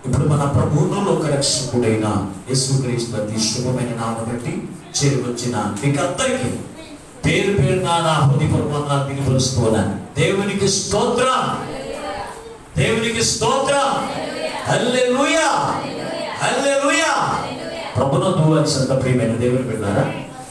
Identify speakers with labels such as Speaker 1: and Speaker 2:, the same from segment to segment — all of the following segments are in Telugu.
Speaker 1: ఇప్పుడు మన ప్రభువును లోకరక్షకుడైన యేసుక్రీస్తు అతి శుభమైన నామం బట్టి చేరి వచ్చిన మీకందరికీ పేరు పేరున నా హృదయపూర్వకంగా దిగపరుస్తున్నాను దేవునికి స్తోత్రం దేవునికి స్తోత్రం హల్లెలూయా హల్లెలూయా ప్రభునందు అత్యంత ప్రియమైన దేవుని బిడ్డారా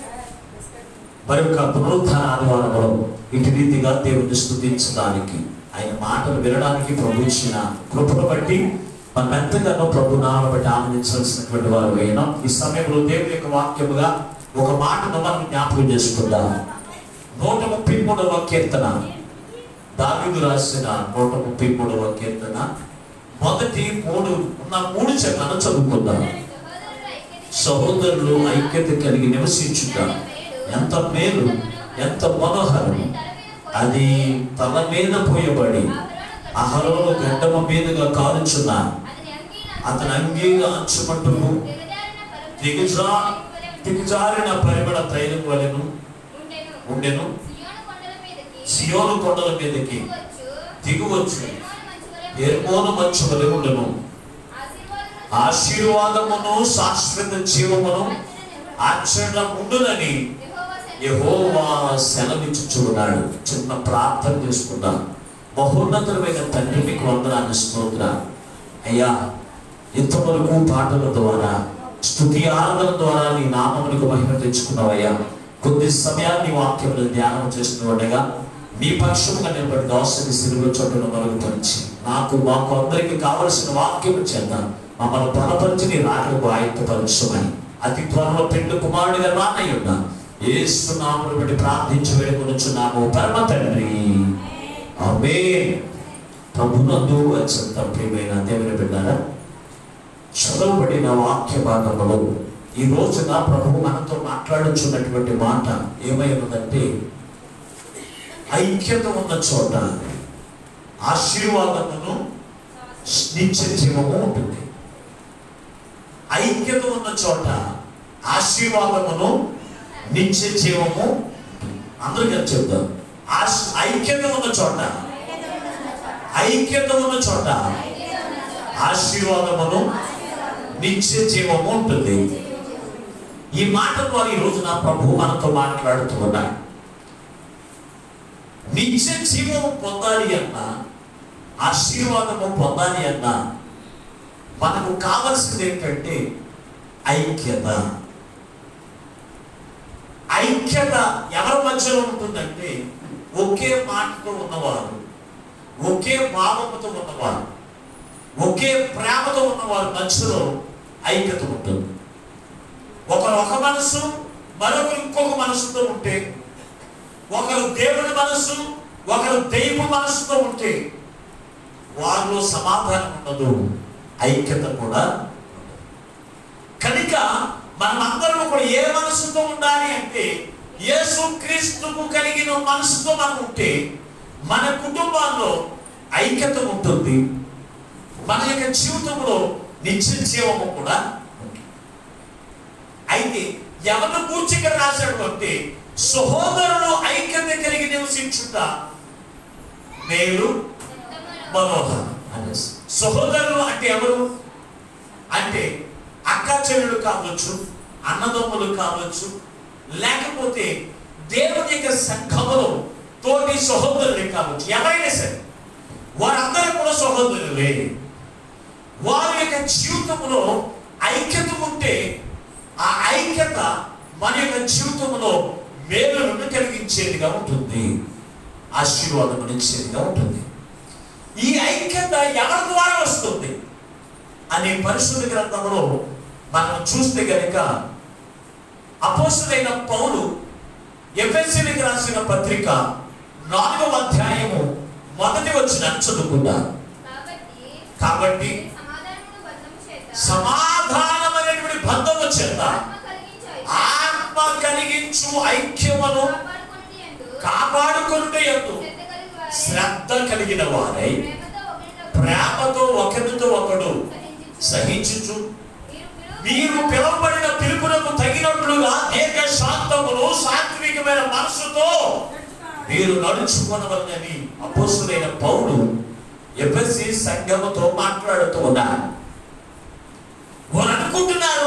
Speaker 1: మరి ఒక పునరుద్ధాన ఆదివారంలో ఇటు రీతిగా దేవుని స్థుతించడానికి ఆయన మాటలు వినడానికి ప్రభు ఇచ్చిన కృపను బట్టి మనం ఎంతగానో ప్రభు నామను బట్టి ఆనందించాల్సినటువంటి వారు అయినా ఈ సమయంలో దేవుని యొక్క వాక్యముగా ఒక మాటను మనం జ్ఞాపకం చేసుకుందాం నూట ముప్పై మూడవ కీర్తన దావీదు రాసిన నూట ముప్పై మూడవ కీర్తన మొదటి మూడు ఉన్న మూడు చెట్లను చదువుకుందాం సహోదరులు ఐక్యత కలిగి నివసించుట ఎంత మేలు ఎంత మనోహరం అది తల మీద పోయబడి అహరోను గడ్డమ మీదుగా కాలుచున్న అతని అంగీగా అంచుమంటును దిగజా దిగజారిన పరిమళ తైలం వలెను ఉండెను సియోను కొండల మీదకి దిగువచ్చు ఎర్మోను మంచు వలె ఉండెను ఆశీర్వాదమును శాశ్వత జీవమును ఆచరణ ఉండునని యెహోవా సెలవిచ్చుచున్నాడు చిన్న ప్రార్థన చేసుకుందాం మహోన్నతమైన తండ్రి మీకు వందనాన్ని స్తోత్ర అయ్యా ఇంతవరకు పాటల ద్వారా స్థుతి ఆరాధన ద్వారా నీ నామములకు మహిమ తెచ్చుకున్నావయ్యా కొద్ది సమయాన్ని వాక్యములు ధ్యానం చేస్తుండగా మీ పక్షముగా నిలబడి దోసని సిలువ చోటును మరుగుపరిచి నాకు మాకు అందరికి కావలసిన వాక్యము చేద్దాం మమ్మల్ని బలపరిచి నీ రాకకు ఆయుత్తపరచమని అతి త్వరలో పెండు కుమారుడిగా రానయ్యున్నా ఏసు నామను బట్టి ప్రార్థించి వేడుకొనుచున్నాము పరమ తండ్రి ఆమె ప్రభునందు అత్యంత ప్రియమైన దేవుని బిడ్డారా చదవబడిన వాక్య భాగంలో ఈ రోజున ప్రభు మనతో మాట్లాడుచున్నటువంటి మాట ఏమై ఉన్నదంటే ఐక్యత ఉన్న చోట ఆశీర్వాదమును నిత్య జీవము ఉంటుంది ఐక్యత ఉన్న చోట ఆశీర్వాదమును నిత్య జీవము అందరికీ అది చెప్తాం ఆశ- ఐక్యత ఉన్న చోట ఐక్యత ఉన్న చోట ఆశీర్వాదమును నిత్య జీవము ఉంటుంది ఈ మాట ద్వారా ఈ రోజున ప్రభు మనతో మాట్లాడుతూ ఉన్నాడు నిత్య జీవము పొందాలి అన్నా ఆశీర్వాదము పొందాలి అన్నా మనకు కావలసింది ఏంటంటే ఐక్యత ఐక్యత ఎవరి మధ్యలో ఉంటుందంటే ఒకే మాటతో ఉన్నవారు ఒకే భావముతో ఉన్నవారు ఒకే ప్రేమతో ఉన్నవారి మధ్యలో ఐక్యత ఉంటుంది ఒకరు ఒక మనసు మరొకరు ఇంకొక మనసుతో ఉంటే ఒకరు దేవుని మనసు ఒకరు దైవ మనసుతో ఉంటే వారిలో సమాధానం ఉండదు ఐక్యత కూడా ఉండదు. కనుక మనమందరం కూడా ఏ మనసుతో ఉండాలి అంటే యేసు క్రీస్తుకు కలిగిన మనసుతో మనం ఉంటే మన కుటుంబాల్లో ఐక్యత ఉంటుంది మన యొక్క జీవితంలో నిత్య జీవము కూడా ఉంటుంది అయితే ఎవరిని కూర్చి ఇక్కడ రాశాడు అంటే సహోదరులు ఐక్యత కలిగి నివసించుట మేలు మనోహరం అనేసి సహోదరులు అంటే ఎవరు అంటే అక్క చెల్లెలు కావచ్చు అన్నదమ్ములు కావచ్చు లేకపోతే దేవుని యొక్క సంఘములో తోటి సహోదరులే కావచ్చు ఎవరైనా సరే వారందరూ కూడా సహోదరులే వారి యొక్క జీవితంలో ఐక్యత ఉంటే ఆ ఐక్యత మన యొక్క జీవితంలో మేలులను కలిగించేదిగా ఉంటుంది ఆశీర్వాదం ఇచ్చేదిగా ఉంటుంది ఈ ఐక్యత ఎవరి ద్వారా వస్తుంది అనే పరిశుద్ధ గ్రంథంలో మనం చూస్తే గనుక అపోస్తులైన పౌలు ఎఫ్ఎస్సీలకు రాసిన పత్రిక నాలుగవ అధ్యాయము మొదటి వచ్చిన చదువుకుందాం కాబట్టి సమాధానం అనేటువంటి బంధము చేత ఆత్మ కలిగించు ఐక్యమును కాపాడుకుంటే ఎందు శ్రద్ధ కలిగిన వారై ప్రేమతో ఒకరితో ఒకడు సహించుచు మీరు పిలువబడిన పిలుపునకు తగినట్లుగా ఏక శాంతమును సాత్వికమైన మనసుతో మీరు నడుచుకోనవలని అపోసులైన పౌలు ఎఫ్ఎస్సి సంఘముతో మాట్లాడుతూ ఉన్నారు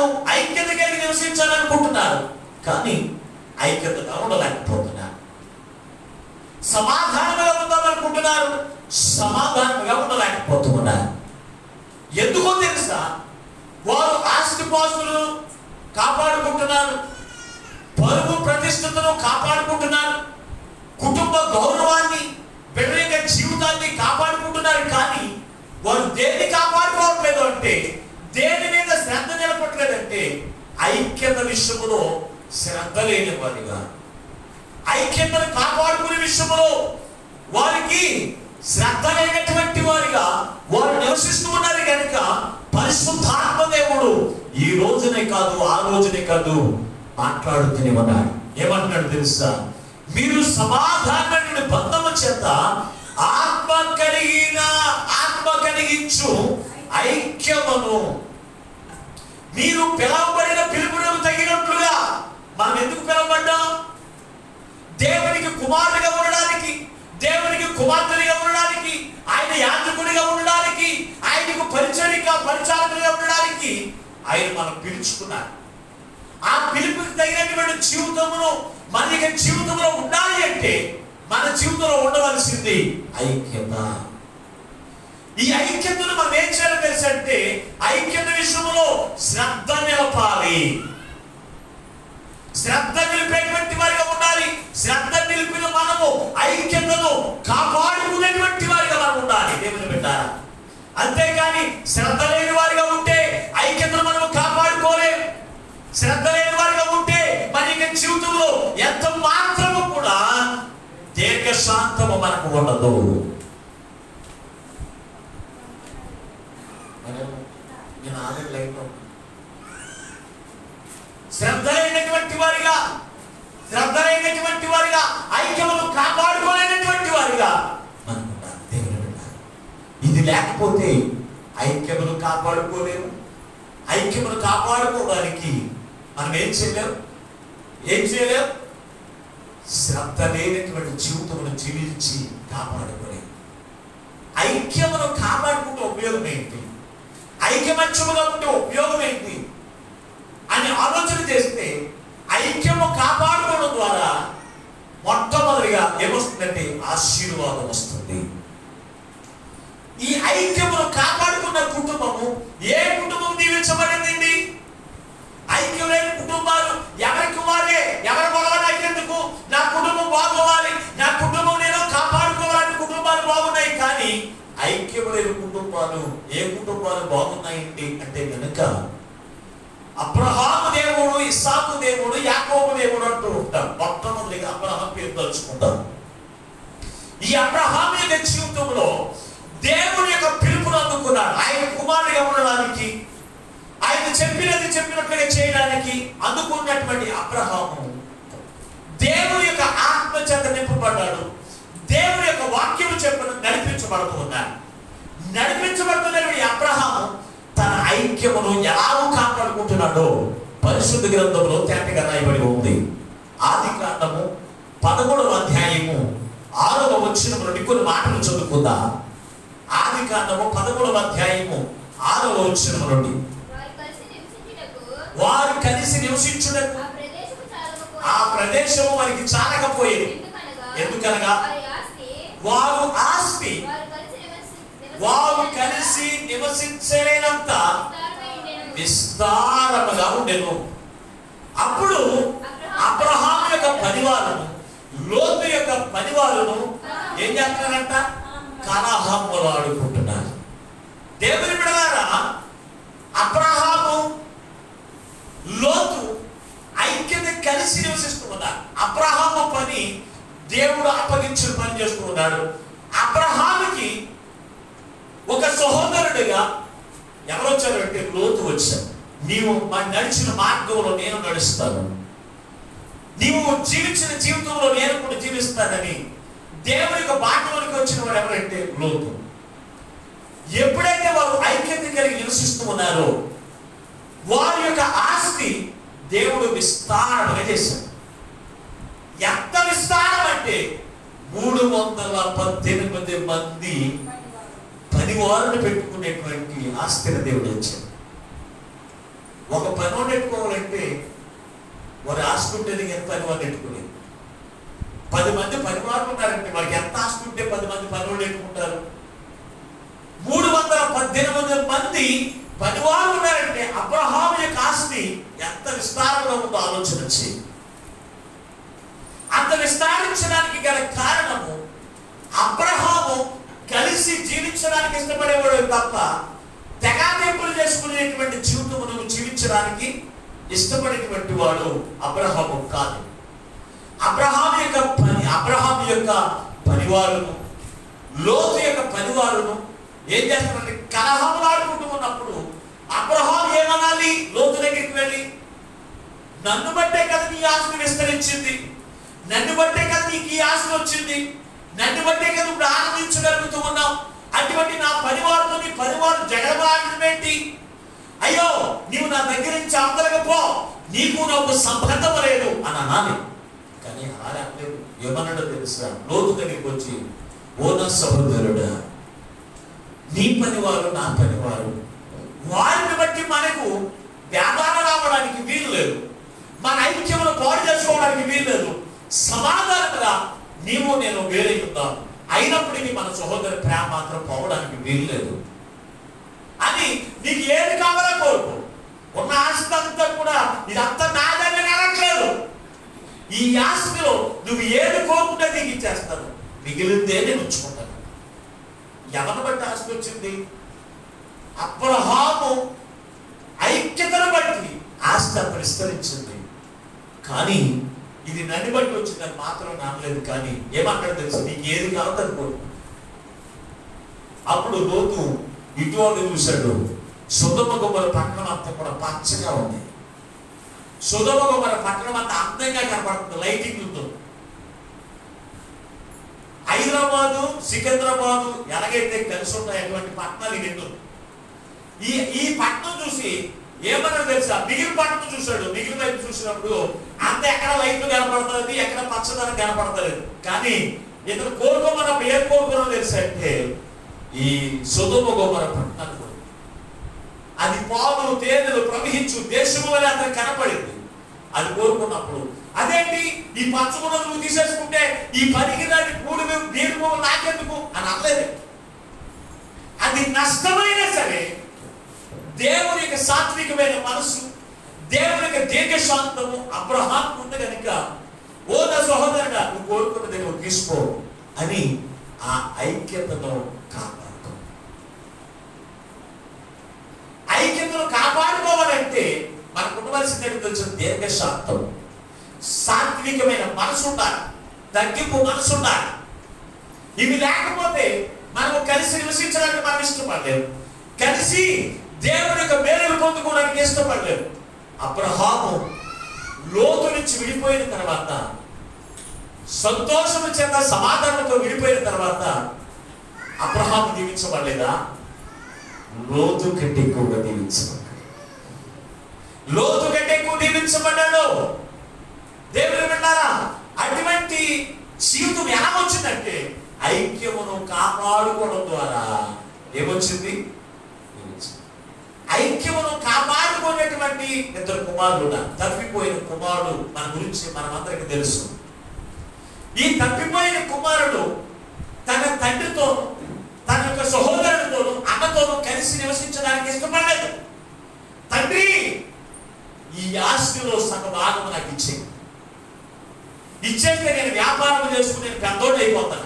Speaker 1: ఐక్యత కలిగి నివసించాలనుకుంటున్నారు కానీ ఐక్యతగా ఉండలేకపోతున్నారు సమాధానంగా ఉందామనుకుంటున్నారు సమాధానంగా ఉండలేకపోతూ ఉన్నారు ఎందుకో తెలుసా వారు ఆస్తిపాస్తులు కాపాడుకుంటున్నారు పరువు ప్రతిష్టతను కాపాడుకుంటున్నారు కుటుంబ గౌరవాన్ని బిడ్డల జీవితాన్ని కాపాడుకుంటున్నారు కానీ వారు దేన్ని కాపాడుకోవట్లేదు అంటే దేని మీద శ్రద్ధ నిలపట్లేదంటే ఐక్యత విషయంలో శ్రద్ధ లేని వారిగా ఐక్యతను కాపాడుకునే విషయంలో వారికి శ్రద్ధ లేనటువంటి వారిగా వారు నివసిస్తూ ఉన్నారు కనుక పరిశుద్ధాత్మ దేవుడు ఈ రోజునే కాదు ఆ రోజునే కాదు మాట్లాడుతూనే ఉన్నాడు ఏమంటున్నాడు తెలుసా మీరు సమాధానమైన బంధము చేత ఆత్మ కలిగిన ఆత్మ కలిగించు ఐక్యమును మీరు పిలవబడిన పిలుపునకు తగినట్లుగా మనం ఎందుకు పిలవబడ్డాం దేవునికి కుమారుడిగా ఉండడానికి దేవునికి కుమార్తెలుగా ఉండడానికి ఆయన యాజకుడిగా ఉండడానికి ఆయనకు పరిచరిక పరిచారకుడిగా ఉండడానికి ఆయన మనం పిలుచుకున్నారు ఆ పిలుపుకి తగినటువంటి జీవితమును మన యొక్క జీవితంలో ఉండాలి అంటే మన జీవితంలో ఉండవలసింది ఐక్యత ఈ ఐక్యతను మనం ఏం చేయాలో తెలుసు అంటే ఐక్యత విషయంలో శ్రద్ధ నిలపాలి శ్రద్ధ నిలిపేటువంటి వారిగా ఉండాలి శ్రద్ధ నిలిపిన మనము ఐక్యతను కాపాడుకునేటువంటి వారిగా మనం ఉండాలి దేవుని పెట్టారా అంతేకాని శ్రద్ధ లేని వారిగా ఉంటే ఐక్యతను మనము కాపాడుకోలేం శ్రద్ధ లేని వారిగా ఉంటే మన యొక్క జీవితంలో ఎంత మాత్రము కూడా దీర్ఘశాంతము మనకు ఉండదు నేను ఆమె లైఫ్ శ్రద్ధ లేనటువంటి వారిగా శ్రద్ధ లేనటువంటి వారిగా ఐక్యమును కాపాడుకోలేనటువంటి వారిగా మనం ఉండాలి. దేవుని బిడ్డ. ఇది లేకపోతే ఐక్యమును కాపాడుకోలేము ఐక్యమును కాపాడుకోవడానికి మనం ఏం చేయలేం ఏం చేయలేం శ్రద్ధ లేనటువంటి జీవితమును జీవించి కాపాడుకోలేము ఐక్యమును కాపాడుకుంటే ఉపయోగం ఏంటి ఐక్యమత్యముగా ఉంటే ఉపయోగం ఏంటి అని ఆలోచన చేస్తే ఐక్యము కాపాడుకోవడం ద్వారా మొట్టమొదటిగా ఏమొస్తుందంటే ఆశీర్వాదం వస్తుంది ఈ ఐక్యమును కాపాడుకున్న కుటుంబము ఏ కుటుంబం దీవించబడిందండి ఐక్యం లేని కుటుంబాలు ఎవరికి వారే ఎవరి గొడవ నాకెందుకు నా కుటుంబం బాగోవాలి నా కుటుంబం నేను కాపాడుకోవాలని కుటుంబాలు బాగున్నాయి కానీ ఐక్యం లేని కుటుంబాలు ఏ కుటుంబాలు బాగున్నాయండి అంటే కనుక అబ్రహాము దేవుడు ఇస్సాకు దేవుడు యాకోబు దేవుడు అంటూ ఉంటాం మొట్టమొదటిగా అబ్రహాం పేరు తలుచుకుంటాం ఈ అబ్రహాం యొక్క జీవితంలో దేవుని యొక్క పిలుపును అందుకున్నాడు ఆయన కుమారుడిగా ఉండడానికి ఆయన చెప్పినది చెప్పినట్లుగా చేయడానికి అందుకున్నటువంటి అబ్రహాము దేవుని యొక్క ఆత్మ చేత నింపబడ్డాడు దేవుని యొక్క వాక్యము చెప్పిన నడిపించబడుతూ ఉన్నాడు నడిపించబడుతున్న ఈ అబ్రహాము తన ఐక్యమును ఎలాగో కాపాడుకుంటున్నాడో పరిశుద్ధ గ్రంథంలో తేటగా రాయబడి ఉంది ఆది కాండము పదమూడవ అధ్యాయము ఆరవ వచ్చిన నుండి కొన్ని మాటలు చదువుకుందా ఆది కాండము పదమూడవ అధ్యాయము ఆరవ వచ్చిన నుండి
Speaker 2: వారు కలిసి నివసించుటకు
Speaker 1: వారు కలిసి నివసించుటకు
Speaker 2: ఆ ప్రదేశము చాలకపోయినది.
Speaker 1: ఆ ప్రదేశము వారికి చాలకపోయేది
Speaker 2: ఎందుకనగా
Speaker 1: ఎందుకనగా
Speaker 2: వారి ఆస్తి
Speaker 1: వారు ఆస్తి
Speaker 2: వారు కలిసి నివసి-
Speaker 1: వారు
Speaker 2: నివసించినంత
Speaker 1: కలిసి నివసించలేనంత
Speaker 2: విస్తారమై ఉండెను.
Speaker 1: విస్తారముగా ఉండెను అప్పుడు అబ్రహాం యొక్క పనివారును లోతు యొక్క పనివారును ఏం చేస్తున్నారంట కలహములు ఆడుకుంటున్నారు దేవుని బిడగారా అబ్రహాము లోతు ఐక్యత కలిసి నివసిస్తూ ఉన్నారు అబ్రహాము పని దేవుడు అప్పగించిన పని చేస్తూ ఉన్నాడు అబ్రహాముకి ఒక సహోదరుడిగా ఎవరు వచ్చారు అంటే లోతు వచ్చారు నీవు మా నడిచిన మార్గంలో నేను నడుస్తాను నీవు జీవించిన జీవితంలో నేను కూడా జీవిస్తానని దేవుని యొక్క బాటలోనికి వచ్చిన వాడు ఎవరంటే లోతు ఎప్పుడైతే వారు ఐక్యత కలిగి నివసిస్తూ ఉన్నారో వారి యొక్క ఆస్తి దేవుడు విస్తారంగా చేశాడు ఎంత విస్తారం అంటే మూడు వందల పద్దెనిమిది మంది పని వారిని పెట్టుకునేటువంటి ఆస్తిని దేవుడు ఇచ్చాడు ఒక పని వాడిని పెట్టుకోవాలంటే వారు ఆస్తి ఉంటేనే ఎంత పని వాడిని పెట్టుకునేది పది మంది పనివాళ్ళు ఉన్నారంటే వారికి ఎంత ఆస్తి ఉంటే పది మంది పనివాళ్ళు పెట్టుకుంటారు మూడు వందల పద్దెనిమిది మంది పనివాళ్ళు ఉన్నారంటే అబ్రహాం యొక్క ఆస్తి ఎంత విస్తారంగా ఉందో ఆలోచన చేయి అంత విస్తరించడానికి గల కారణము అబ్రహాము కలిసి జీవించడానికి ఇష్టపడేవాడు తప్ప తెగాతెంపులు చేసుకునేటువంటి జీవితమును జీవించడానికి ఇష్టపడేటువంటి వాడు అబ్రహాము కాదు అబ్రహాం యొక్క పని అబ్రహాం యొక్క పనివారును లోతు యొక్క పనివారును ఏం చేస్తారంటే కలహములాడుకుంటూ ఉన్నప్పుడు అబ్రహాం ఏమనాలి లోతు దగ్గరికి వెళ్ళి నన్ను బట్టే కదా నీ ఆస్తి విస్తరించింది నన్ను బట్టే కదా నీకు ఈ ఆస్తి వచ్చింది నన్ను బట్టే కదా ఇప్పుడు ఆనందించగలుగుతూ ఉన్నాం అటువంటి నా పనివారితో నీ పనివారు జగడమాడడం ఏంటి అయ్యో నీవు నా దగ్గర నుంచి అవతలగా పో నీకు నాకు సంబంధం లేదు అని అనాలి కానీ అలా అనలేదు ఏమన్నాడో తెలుసా లోతు దగ్గరికి వచ్చి ఓ నా సహోదరుడా నీ పనివారు నా పనివారు వారిని బట్టి మనకు వ్యాపారం రావడానికి వీలు లేదు మన ఐక్యమును పాడు చేసుకోవడానికి వీలు లేదు సమాధానంగా నీవు నేను వేరే ఉందాం అయినప్పటికీ మన సహోదరి ప్రేమ మాత్రం పోవడానికి వీలు లేదు అని నీకు ఏది కావాలో కోరుకో ఉన్న ఆస్తి అంతా కూడా ఇదంతా నా దగ్గర అనట్లేదు ఈ ఆస్తిలో నువ్వు ఏది కోరుకుంటే నీకు ఇచ్చేస్తాను మిగిలిందే నేను ఉంచుకుంటాను ఎవరిని బట్టి ఆస్తి వచ్చింది అబ్రహాము ఐక్యతను బట్టి ఆస్తి అప్పుడు విస్తరించింది కానీ ఇది నన్ను బట్టి వచ్చిందని మాత్రం నమ్మలేదు కానీ ఏమంటాడు తెలుసు నీకు ఏది కావద్దనుకో అప్పుడు లోతు ఇటువంటి చూశాడు సుధమ గుమ్మల పట్టణం అంతా కూడా పచ్చగా ఉంది సుధమ గుమ్మల పట్టణం అంతా అందంగా కనపడుతుంది లైటింగ్ ఉందో హైదరాబాదు సికింద్రాబాదు ఎలాగైతే కలిసి ఉంటాయి అటువంటి పట్టణాలు ఈ రెండు ఈ ఈ పట్టణం చూసి ఏమన్నాడు తెలుసా మిగిలిన పట్టణం చూశాడు మిగిలిన వైపు చూసినప్పుడు అంత ఎక్కడ లైట్లు కనపడుతుంది ఎక్కడ పచ్చదనం కనపడతలేదు కానీ ఇతను కోరుకోమన్నప్పుడు ఏం కోరుకున్నా తెలుసా అంటే ఈ సుధుమ గోమర పట్టణాలు కూడా. అది పాలు తేనెలు ప్రవహించు దేశము వల్ల అతను కనపడింది అది కోరుకున్నప్పుడు అదేంటి ఈ పచ్చగుణం నువ్వు తీసేసుకుంటే ఈ పనికి రాని కూడి నీరు పువ్వు నాకెందుకు అని అనలేదు అది నష్టమైనా సరే దేవుని యొక్క సాత్వికమైన మనసు దేవుని యొక్క దీర్ఘశాంతము అబ్రహాం ఉంది కనుక ఓ నా సహోదరుడా నువ్వు కోరుకున్నది నువ్వు తీసుకో అని ఆ ఐక్యతను కాపాడుకో ఐక్యతను కాపాడుకోవాలంటే మనకు ఉండవలసింది తెలుసు దీర్ఘశాంతం సాత్వికమైన మనసు ఉండాలి తగ్గింపు మనసు ఉండాలి ఇవి లేకపోతే మనము కలిసి నివసించడానికి మనం ఇష్టపడలేము కలిసి దేవుని యొక్క మేలులు పొందుకోవడానికి ఇష్టపడలేము అబ్రహాము లోతు నుంచి విడిపోయిన తర్వాత సంతోషము చేత సమాధానంతో విడిపోయిన తర్వాత అబ్రహాము దీవించబడలేదా లోతు కంటే ఎక్కువగా దీవించబడ్డాడు లోతు కంటే ఎక్కువ దీవించబడ్డాడు దేవుడు విన్నారా అటువంటి జీవితం ఎలా వచ్చిందంటే ఐక్యమును కాపాడుకోవడం ద్వారా ఏమొచ్చింది ఐక్యమును కాపాడుకునేటువంటి ఇద్దరు కుమారుడు ఉన్నారు. తప్పిపోయిన కుమారుడు మన గురించి మనమందరికి తెలుసు ఈ తప్పిపోయిన కుమారుడు తన తండ్రితోను తన యొక్క సహోదరుడితోను అన్నతోను కలిసి నివసించడానికి ఇష్టపడలేదు తండ్రి ఈ ఆస్తిలో సగ భాగం నాకు ఇచ్చే ఇచ్చేస్తే నేను వ్యాపారం చేసుకుని నేను పెద్దోడు అయిపోతాను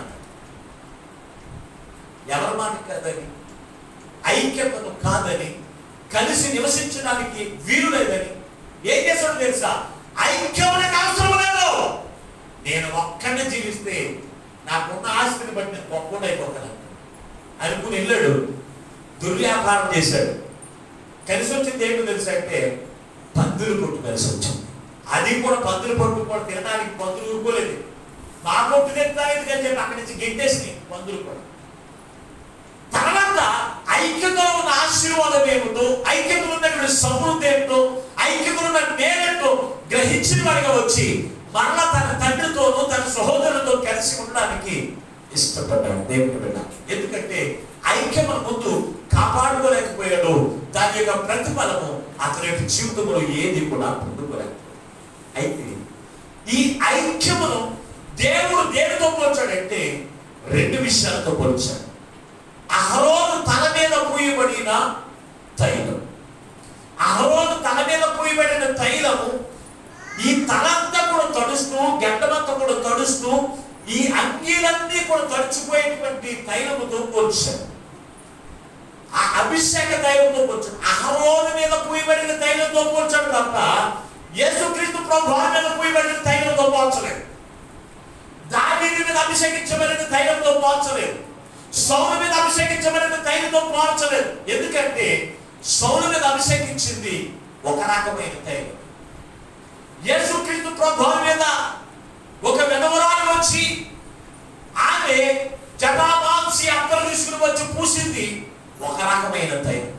Speaker 1: ఎవరి మాట కాదని ఐక్యతను కాదని కలిసి నివసించడానికి వీలు లేదని ఏం చేశాడు తెలుసా ఐక్యం నాకు అవసరం లేదు నేను ఒక్కడే జీవిస్తే నాకున్న ఆస్తిని బట్టి నేను గొప్ప అయిపోతాను అనుకుని వెళ్ళాడు దుర్వ్యాపారం చేశాడు కలిసి వచ్చింది ఏంటో తెలుసా అంటే పందులు కొట్టు కలిసి వచ్చింది అది కూడా పందులు పట్టు కూడా తినడానికి పందులు ఊరుకోలేదు మా కొట్టు తింటానికి అని చెప్పి అక్కడి నుంచి గెంటేసి పందులు కూడా తర్వాత ఐక్యతలో ఉన్న ఆశీర్వాదం ఏమిటో ఐక్యతలో ఉన్నటువంటి సమృద్ధి ఏమిటో ఐక్యతలో ఉన్న మేరేంటో గ్రహించిన వాడిగా వచ్చి మరలా తన తండ్రితోనూ తన సహోదరులతో కలిసి ఉండడానికి ఇష్టపడ్డాడు దేవుని బిడ్డ ఎందుకంటే ఐక్యమును ముందు కాపాడుకోలేకపోయాడు దాని యొక్క ప్రతిఫలము అతని యొక్క జీవితంలో ఏది కూడా పొందుకోలేకపోయాడు అయితే ఈ ఐక్యమును దేవుడు దేనితో పోల్చాడంటే రెండు విషయాలతో పోల్చాడు అహరోను తల మీద పూయబడిన తైలం అహరోను తల మీద పూయబడిన తైలము ఈ తలంతా కూడా తడుస్తూ గడ్డమంతా కూడా తడుస్తూ ఈ అంగీలన్నీ కూడా తడిచిపోయేటువంటి తైలముతో పోల్చాడు ఆ అభిషేక తైలంతో పోల్చాడు అహరోను మీద పూయబడిన తైలంతో పోల్చాడు తప్ప యేసుక్రీస్తు ప్రభు వారి మీద పూయబడిన తైలంతో పోల్చలేదు దావీదు మీద అభిషేకించబడిన తైలంతో పోల్చలేదు సౌలు మీద అభిషేకించబడిన తైలంతో పోల్చలేదు ఎందుకంటే సౌలు మీద అభిషేకించింది ఒక రకమైన తైలం యేసుక్రీస్తు ప్రభు మీద ఒక విధవరాలు వచ్చి ఆమె జటామాంసి అత్తలు తీసుకుని వచ్చి పూసింది ఒక రకమైన తైలం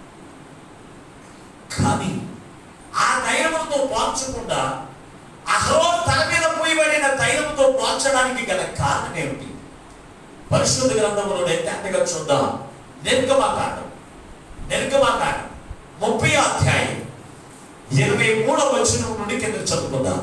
Speaker 1: కానీ ఆ తైలముతో పోల్చకుండా అహరోన్ తల మీద పోయబడిన తైలముతో పోల్చడానికి గల కారణం ఏమిటి పరిశుద్ధ గ్రంథంలో నెట్టగా చూద్దాం నిర్గమకాండం నిర్గమకాండం ముప్పై అధ్యాయం ఇరవై మూడవ వచనం నుండి కింద చదువుకుందాం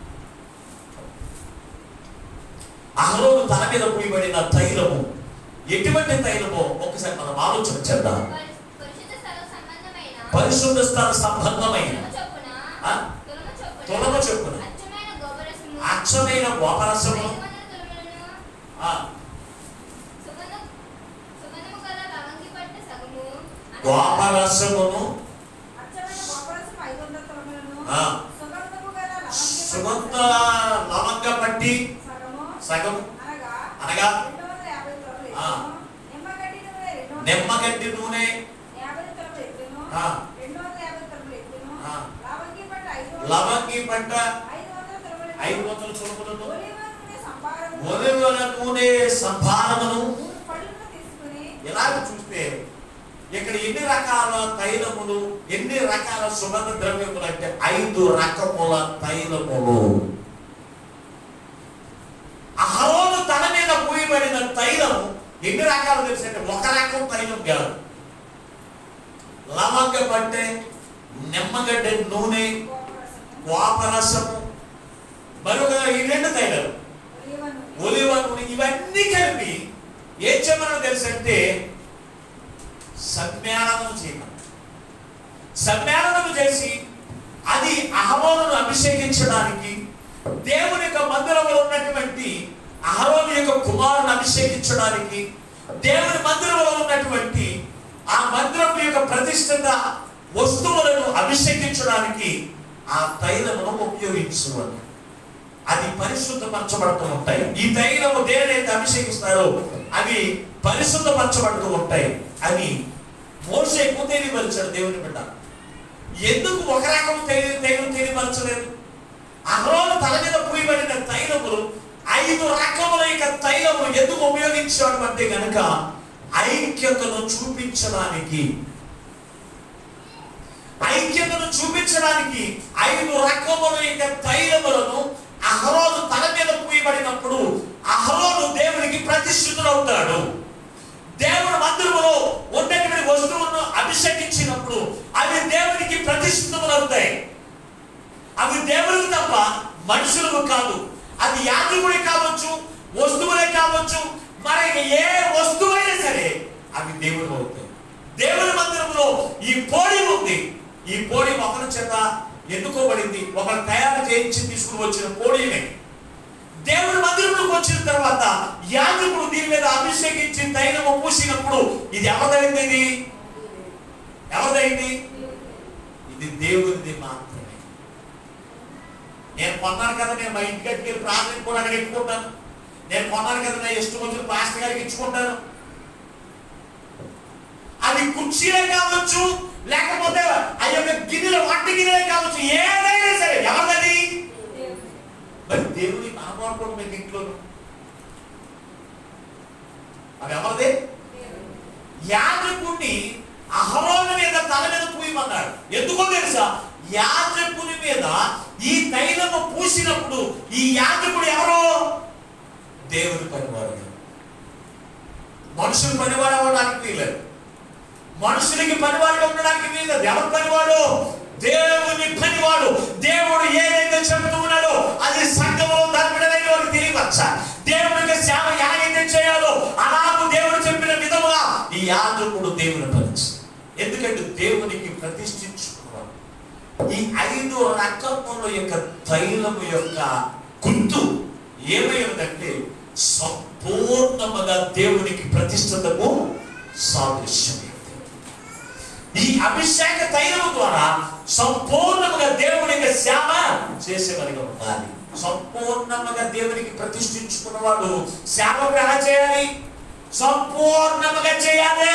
Speaker 1: అహరోను తల మీద పోయబడిన తైలము ఎటువంటి తైలమో ఒకసారి మనం ఆలోచన చేద్దాం
Speaker 2: పరిశుద్ధ స్థల సంబంధమైన
Speaker 1: పరిశుద్ధ స్థల సంబంధమైన
Speaker 2: తులము చొప్పున
Speaker 1: ఆ?
Speaker 2: తులము చొప్పున
Speaker 1: తులము చొప్పున
Speaker 2: అచ్చమైన గోపరసము
Speaker 1: అచ్చమైన గోపరసము
Speaker 2: ఐదు వందల తులములను
Speaker 1: ఆ,
Speaker 2: సుగంధ సుగంధము గల లవంగి పట్టు సగము అనగా
Speaker 1: గోపరసమును
Speaker 3: అచ్చమైన గోపరసం ఐదు వందల తలములను,
Speaker 1: ఆ.
Speaker 3: సుగంధము గల లవంగి
Speaker 1: సుగంధ
Speaker 3: పట్టు
Speaker 1: లవంగ పట్టి
Speaker 3: సగము,
Speaker 1: సగం
Speaker 3: అనగా
Speaker 1: అనగా
Speaker 3: రెండు వందల యాభై తలములు
Speaker 1: ఆ.
Speaker 3: ఎత్తును, నిమ్మగడ్డి నూనె రెండు వందల
Speaker 1: నిమ్మగడ్డి నూనె
Speaker 3: యాభై తలములు ఎత్తును,
Speaker 1: ఆ.
Speaker 3: రెండు వందల యాభై తలములు ఎత్తును,
Speaker 1: ఆ.
Speaker 3: లవంగి పట్టు ఐదు వందల-
Speaker 1: లవంగి పట్ట
Speaker 3: ఐదు వందల తలములను,
Speaker 1: ఐదు వందల చులకలను
Speaker 3: ఒలీవ నూనె సంభారము,
Speaker 1: ఒలివల నూనె సంభారమును
Speaker 3: మూడు పళ్ళను తీసుకుని
Speaker 1: ఇలాగ చూస్తే ఇక్కడ ఎన్ని రకాల తైలములు ఎన్ని రకాల సుగంధ ద్రవ్యములు అంటే ఐదు రకముల తైలములు అహరోను తల మీద పూయబడిన తైలం ఎన్ని రకాలు తెలుసు అంటే ఒక రకం తైలం కాదు లవంగ పట్టే నిమ్మగడ్డ నూనె
Speaker 3: గోపరసము,
Speaker 1: వాపరసము మరొక ఈ రెండు తైలాలు
Speaker 3: ఒలీవ నూనె,
Speaker 1: ఒలివ నూనె ఇవన్నీ కలిపి ఏం చెప్పాలో తెలుసంటే సమ్మేళనం చేయడం సమ్మేళనం చేసి అది అహరోను అభిషేకించడానికి దేవుని యొక్క మందిరంలో ఉన్నటువంటి అహరోను యొక్క కుమారుని అభిషేకించడానికి దేవుని మందిరంలో ఉన్నటువంటి ఆ మందిరం యొక్క ప్రతిష్ఠిత వస్తువులను అభిషేకించడానికి ఆ తైలమును ఉపయోగించుకోవాలి అది పరిశుద్ధపరచబడుతూ ఉంటాయి ఈ తైలము దేనినైతే అభిషేకిస్తారో అవి పరిశుద్ధపరచబడుతూ ఉంటాయి అని మోసే తెలియపరిచాడు దేవుని బిడ్డ ఎందుకు ఒక రకం తైలం తైలం తెలియపరచలేదు అహరోను తల మీద పూయబడిన తైలములు ఐదు రకముల యొక్క తైలము ఎందుకు ఉపయోగించాడు అంటే గనుక ఐక్యతను చూపించడానికి ఐక్యతను చూపించడానికి ఐదు రకముల యొక్క తైలములను అహరోను తల మీద పూయబడినప్పుడు అహరోను దేవునికి ప్రతిష్ఠితుడవుతాడు దేవుని మందిరములో ఉన్నటువంటి వస్తువులను అభిషేకించినప్పుడు అవి దేవునికి ప్రతిష్ఠితములవుతాయి అవి దేవునికి తప్ప మనుషులకు కాదు అది యాజకుడే కావచ్చు వస్తువులే కావచ్చు మరి ఏ వస్తువైనా సరే అవి దేవుడు అవుతాయి దేవుని మందిరంలో ఈ పోడి ఉంది ఈ పోడి ఒకరి చేత ఎన్నుకోబడింది ఒకరు తయారు చేయించి తీసుకుని వచ్చిన పోడీనే దేవుని మందిరంలోకి వచ్చిన తర్వాత యాజకుడు దీని మీద అభిషేకించి తైలము పూసినప్పుడు ఇది ఎవరిదైంది ఇది ఎవరిదైంది ఇది దేవునిది మాత్రమే నేను కొన్నాను కదా నేను మా ఇంటి గట్టికి వెళ్ళి ప్రార్థన కూడా అక్కడ ఎత్తుకుంటాను నేను కొన్నాను కదా నా ఇష్టం వచ్చిన పాస్టర్ గారికి ఇచ్చుకుంటాను అది కుర్చీలే కావచ్చు లేకపోతే ఆ యొక్క గిన్నెలు వంట గిన్నెలే కావచ్చు ఏదైనా సరే ఎవరిది మరి దేవుని మనమాడుకోవడం మీకు ఇంట్లో అవి ఎవరిది యాజకుడిని అహరోను మీద తల మీద పూయమన్నాడు ఎందుకో తెలుసా యాజకుని మీద ఈ తైలము పూసినప్పుడు ఈ యాజకుడు ఎవరో దేవుని పనివాడు మనుషులు పనివాడు అవ్వడానికి వీలేదు మనుషులకి పనివాడు ఉండడానికి వీలేదు ఎవరు పనివాడు దేవుని పనివాడు దేవుడు ఏదైతే చెప్తూ ఉన్నాడో అది సంఘంలో ధర్మడమైన వారికి తెలియవచ్చా దేవునికి సేవ ఎలాగైతే చేయాలో అలాగూ దేవుడు చెప్పిన విధముగా ఈ యాజకుడు దేవుని పని ఎందుకంటే దేవునికి ప్రతిష్ఠించుకున్నాడు ఈ ఐదు రకముల యొక్క తైలము యొక్క గుర్తు ఏమైందంటే సంపూర్ణముగా దేవునికి ప్రతిష్టతకు సాదృశ్యమైంది ఈ అభిషేక తైలము ద్వారా సంపూర్ణముగా దేవునికి సేవ చేసేవారిగా ఉండాలి సంపూర్ణముగా దేవునికి ప్రతిష్ఠించుకున్నవాడు సేవకు ఎలా చేయాలి సంపూర్ణముగా చేయాలి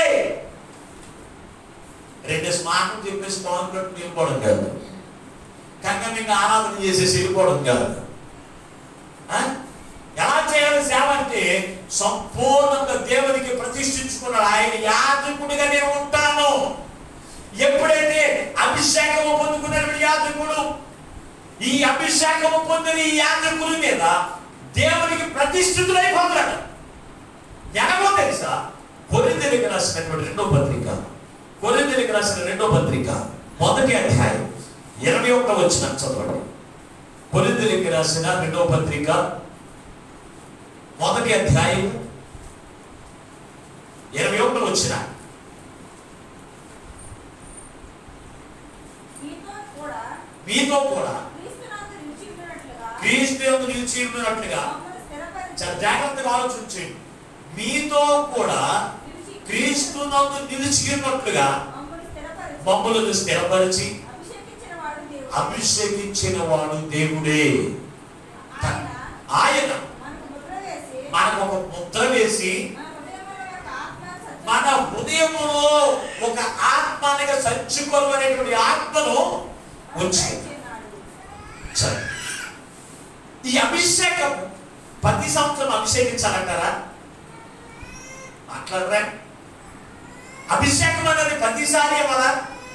Speaker 1: రెండు స్మార్ట్ చెప్పేసి పవన్ కట్టు వెళ్ళిపోవడం కాదు కనుక మీకు ఆరాధన చేసేసి వెళ్ళిపోవడం కాదు ఆ? ఎలా చేయాలి సేవ అంటే సంపూర్ణంగా దేవునికి ప్రతిష్ఠించుకున్నాడు ఆయన యాజకుడిగా నేను ఉంటాను ఎప్పుడైతే అభిషేకము పొందుకున్నటువంటి యాజకుడు ఈ అభిషేకము పొందిన ఈ యాజకుడి మీద దేవునికి ప్రతిష్ఠితులైపోతున్నాడు ఎలాగో తెలుసా కొరిందరికి రాసినటువంటి రెండో పత్రిక కొరిందరికి రాసిన రెండో పత్రిక మొదటి అధ్యాయం ఇరవై ఒకటో వచ్చిన చదవండి కొరిందరికి రాసిన రెండో పత్రిక మొదటి అధ్యాయం ఇరవై ఒకటో వచ్చిన
Speaker 3: మీతో కూడా
Speaker 1: మీతో కూడా
Speaker 3: క్రీస్తునందు నిలిచి ఉన్నట్లుగా
Speaker 1: క్రీస్తు యందు నిలిచి ఉన్నట్లుగా
Speaker 3: మమ్మల్ని స్థిరపరిచి
Speaker 1: చాలా జాగ్రత్తగా ఆలోచించండి మీతో కూడా
Speaker 3: నిలిచి-
Speaker 1: క్రీస్తు నందు నిలిచి ఉన్నట్లుగా
Speaker 3: మమ్మల్ని స్థిరపరిచి
Speaker 1: మమ్మలను స్థిరపరిచి
Speaker 3: అభిషేకించిన వాడు దేవుడు.
Speaker 1: అభిషేకించిన వాడు దేవుడే
Speaker 3: ఆయన
Speaker 1: ఆయన
Speaker 3: మనకు ముద్ర వేసి
Speaker 1: మనకు ఒక ముద్ర వేసి
Speaker 3: మన హృదయంలో ఒక ఆత్మ సత్య-
Speaker 1: మన హృదయములో ఒక ఆత్మానిగా సంచుకొలు అనేటువంటి ఆత్మను ఉంచింది
Speaker 3: అనుగ్రహించినాడు.
Speaker 1: సరే ఈ అభిషేకం ప్రతి సంవత్సరం అభిషేకించాలంటారా మాట్లాడరా అభిషేకం అనేది ప్రతిసారి కదా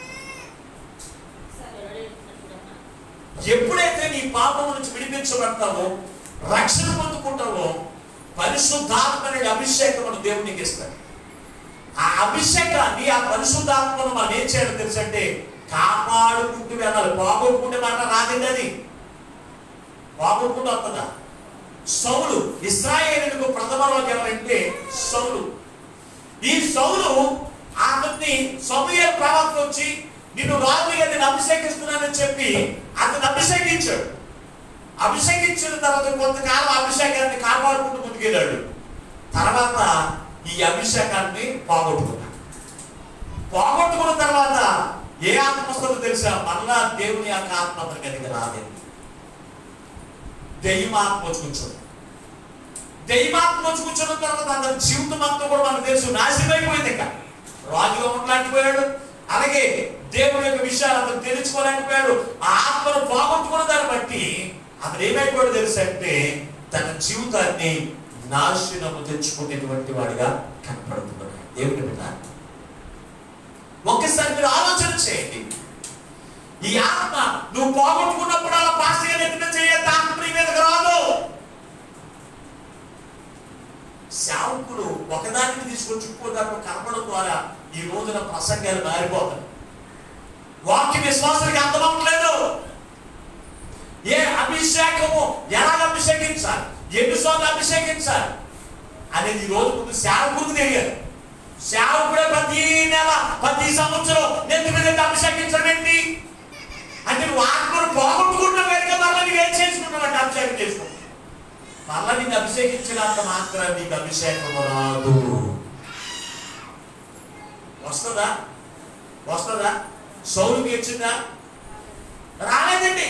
Speaker 1: ఎప్పుడైతే నీ పాపం నుంచి విడిపించబడతావో రక్షణ పొందుకుంటావో పరిశుద్ధాత్మ అనే అభిషేకమును దేవునికి ఇస్తాడు ఆ అభిషేకాన్ని ఆ పరిశుద్ధాత్మను మనం ఏం చేయాలి తెలుసంటే కాపాడుకుంటూ వెళ్ళాలి బాగొట్టుకుంటే మాట రాదండి అది బాగొట్టుకుంటూ వస్తుందా సౌలు ఇస్రాయేలుకు ప్రథమ రోజు ఎవరంటే సౌలు ఈ సౌలు అతన్ని సమూహ ప్రవక్త వచ్చి నిన్ను రాజుగా నేను అభిషేకిస్తున్నానని చెప్పి అతను అభిషేకించాడు అభిషేకించిన తర్వాత కొంతకాలం అభిషేకాన్ని కాపాడుకుంటూ ముందుకెళ్ళాడు తర్వాత ఈ అభిషేకాన్ని పోగొట్టుకున్నాడు పోగొట్టుకున్న తర్వాత ఏ ఆత్మ వస్తుందో తెలుసా మళ్ళా దేవుని యొక్క ఆత్మ అతనికి అది రాలేదు దెయ్యమాత్మ వచ్చి కూర్చోండి దెయ్యమాత్మ వచ్చి కూర్చున్న తర్వాత అతని జీవితం అంతా కూడా మనకు తెలుసు నాశనం అయిపోయింది ఇంకా రాజుగా ఉండలేకపోయాడు అలాగే దేవుని యొక్క విషయాలు అతను తెలుసుకోలేకపోయాడు ఆ ఆత్మను పోగొట్టుకున్న దాన్ని బట్టి అతను ఏమైపోయాడు తెలుసు అంటే తన జీవితాన్ని నాశనము తెచ్చుకునేటువంటి వాడిగా కనపడుతున్నాడు దేవుని బిడ్డ ఒక్కసారి మీరు ఆలోచన చేయండి ఈ ఆత్మ నువ్వు పోగొట్టుకున్నప్పుడు అలా పాస్ట్గా నెత్తిన చేయద్దు ఆత్మ నీ మీదకి రాదు సేవకుడు ఒకదానికి తీసుకొచ్చి ఇంకోదానికి కనపడం ద్వారా ఈ రోజున ప్రసంగాలు మారిపోతాయి వాక్య విశ్వాసానికి అర్థమవట్లేదు ఏ అభిషేకము ఎలాగ అభిషేకించాలి ఎన్నిసార్లు అభిషేకించాలి అనేది ఈ రోజు ముందు సేవకుడికి తెలియదు సేవకుడే ప్రతి నెల ప్రతి సంవత్సరం నెత్తి మీద ఎత్తి అభిషేకించడం ఏంటి అంటే నువ్వు ఆత్మను పోగొట్టుకుంటున్న వేరుగా మళ్ళీ నువ్వు ఏం చేసుకుంటున్నావు అంటే అభిషేకం చేసుకుంటావు మళ్ళా నీకు అభిషేకించినంత మాత్రం నీకు అభిషేకం రాదు వస్తుందా వస్తుందా సౌలుకి వచ్చిందా రాలేదండి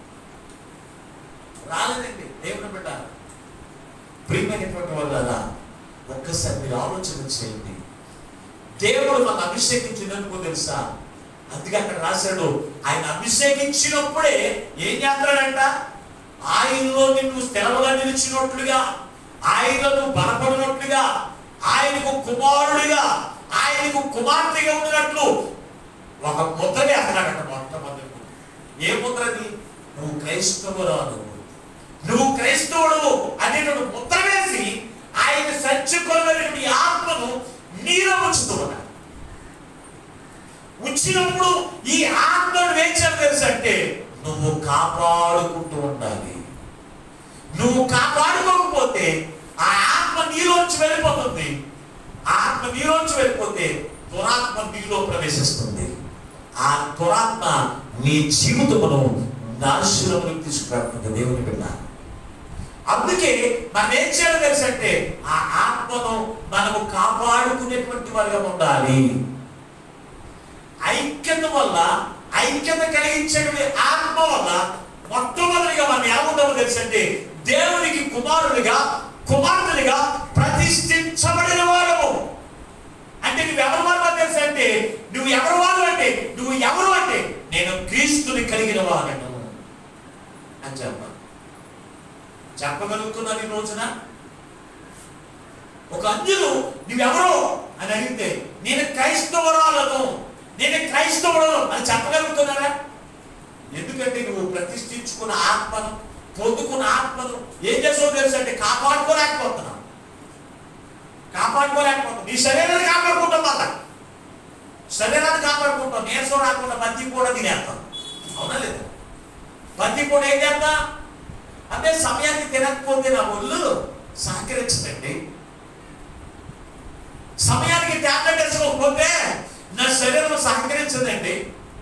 Speaker 1: రాలేదండి దేవుని బిడ్డ ప్రియమైనటువంటి వాళ్ళ ఒక్కసారి మీరు ఆలోచన చేయండి దేవుడు మన అభిషేకించినందుకు తెలుసా అందుకే అక్కడ రాశాడు ఆయన అభిషేకించినప్పుడే ఏం చేస్తాడంట ఆయనలో నిన్ను స్థిరముగా నిలిచినట్లుగా ఆయనలో నువ్వు బలపడినట్లుగా ఆయనకు కుమారుడిగా ఆయనకు కుమార్తెగా ఉన్నట్లు ఒక ముద్ర వేస్తాడట మొట్టమొదటి ఏ ముద్రది నువ్వు క్రైస్తవురాలు నువ్వు క్రైస్తవుడు అనేటువంటి ముద్ర వేసి ఆయన సంచుకొనటువంటి ఆత్మను నీలో ఉంచుతూ ఉన్నాడు ఉంచినప్పుడు ఈ ఆత్మను ఏం చేయాలి తెలుసు అంటే నువ్వు కాపాడుకుంటూ ఉండాలి నువ్వు కాపాడుకోకపోతే ఆ ఆత్మ నీలోంచి వెళ్ళిపోతుంది ఆ ఆత్మ నీలోంచి వెళ్ళిపోతే దురాత్మ నీలో ప్రవేశిస్తుంది ఆ దురాత్మ నీ జీవితమును నాశనములకు తీసుకురాకుండా దేవుని బిడ్డ అందుకే మనం ఏం చేయాలి తెలుసు అంటే ఆ ఆత్మను మనము కాపాడుకునేటువంటి వారిగా ఉండాలి ఐక్యత వల్ల ఐక్యత కలిగించేటువంటి ఆత్మ వల్ల మొట్టమొదటిగా మనం ఏముంటామో తెలుసు అంటే దేవునికి కుమారుడిగా కుమార్తెలుగా ప్రతిష్ఠించబడిన వారము అంటే నువ్వు ఎవరు వారు తెలుసు అంటే నువ్వు ఎవరు వారు అంటే నువ్వు ఎవరు అంటే నేను క్రీస్తుని కలిగిన వాడను అని చెప్ప చెప్పగలుగుతున్నాను ఈ రోజున ఒక అన్యులు నువ్వెవరో అని అడిగితే నేను క్రైస్తవరాలను నేను క్రైస్తవులను అని చెప్పగలుగుతున్నారా ఎందుకంటే నువ్వు ప్రతిష్ఠించుకున్న ఆత్మను పొందుకున్న ఆత్మను ఏం చేసావు తెలుసు అంటే కాపాడుకోలేకపోతున్నావు కాపాడుకోలేకపోతున్నావు నీ శరీరాన్ని కాపాడుకుంటాం మళ్ళా శరీరాన్ని కాపాడుకుంటాం నీరసం రాకుండా బంతి కూడా తినేస్తాం అవునా లేదా బంతి కూడా ఏం చేస్తా అంటే సమయానికి తినకపోతే నా ఒళ్ళు సహకరించదండి సమయానికి టాబ్లెట్ వేసుకోకపోతే నా శరీరం సహకరించదండి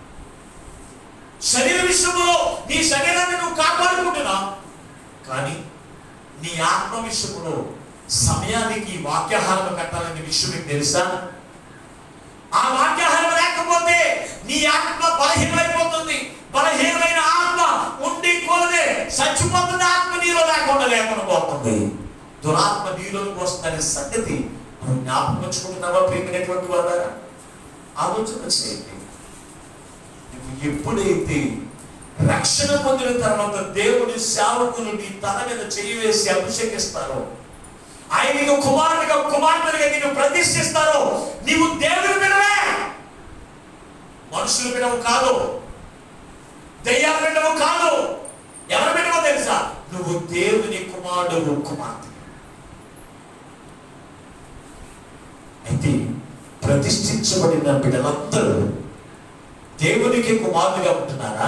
Speaker 1: శరీర విషయంలో నీ శరీరాన్ని నువ్వు కాపాడుకుంటున్నావు కానీ నీ ఆత్మ విషయంలో సమయానికి వాక్యాహారం పెట్టాలనే విషయం మీకు తెలుసా ఆ వాక్యాహారం లేకపోతే నీ ఆత్మ బలహీనమైపోతుంది బలహీనమైన ఆత్మ ఉండి కొలదే చచ్చిపోతుంది ఆత్మ నీలో లేకుండా లేకుండా పోతుంది దురాత్మ నీలోకి వస్తుందనే సంగతి మనం జ్ఞాపకం ఉంచుకుంటున్నావా ప్రియమైనటువంటి వారా ఆలోచన చేయండి నువ్వు ఎప్పుడైతే రక్షణ పొందిన తర్వాత దేవుడి సేవకులు నీ తల మీద చేయి వేసి అభిషేకిస్తారో ఆయన నీకు కుమారుడిగా కుమార్తెలుగా నిన్ను ప్రతిష్ఠిస్తారో నీవు దేవుని బిడవే మనుషుల బిడవు కాదు దెయ్యాల బిడ్డవు కాదు ఎవరి బిడ్డవో తెలుసా నువ్వు దేవుని కుమారుడు కుమార్తె అయితే ప్రతిష్ఠించబడిన బిడ్డలందరూ దేవునికి కుమారులుగా ఉంటున్నారా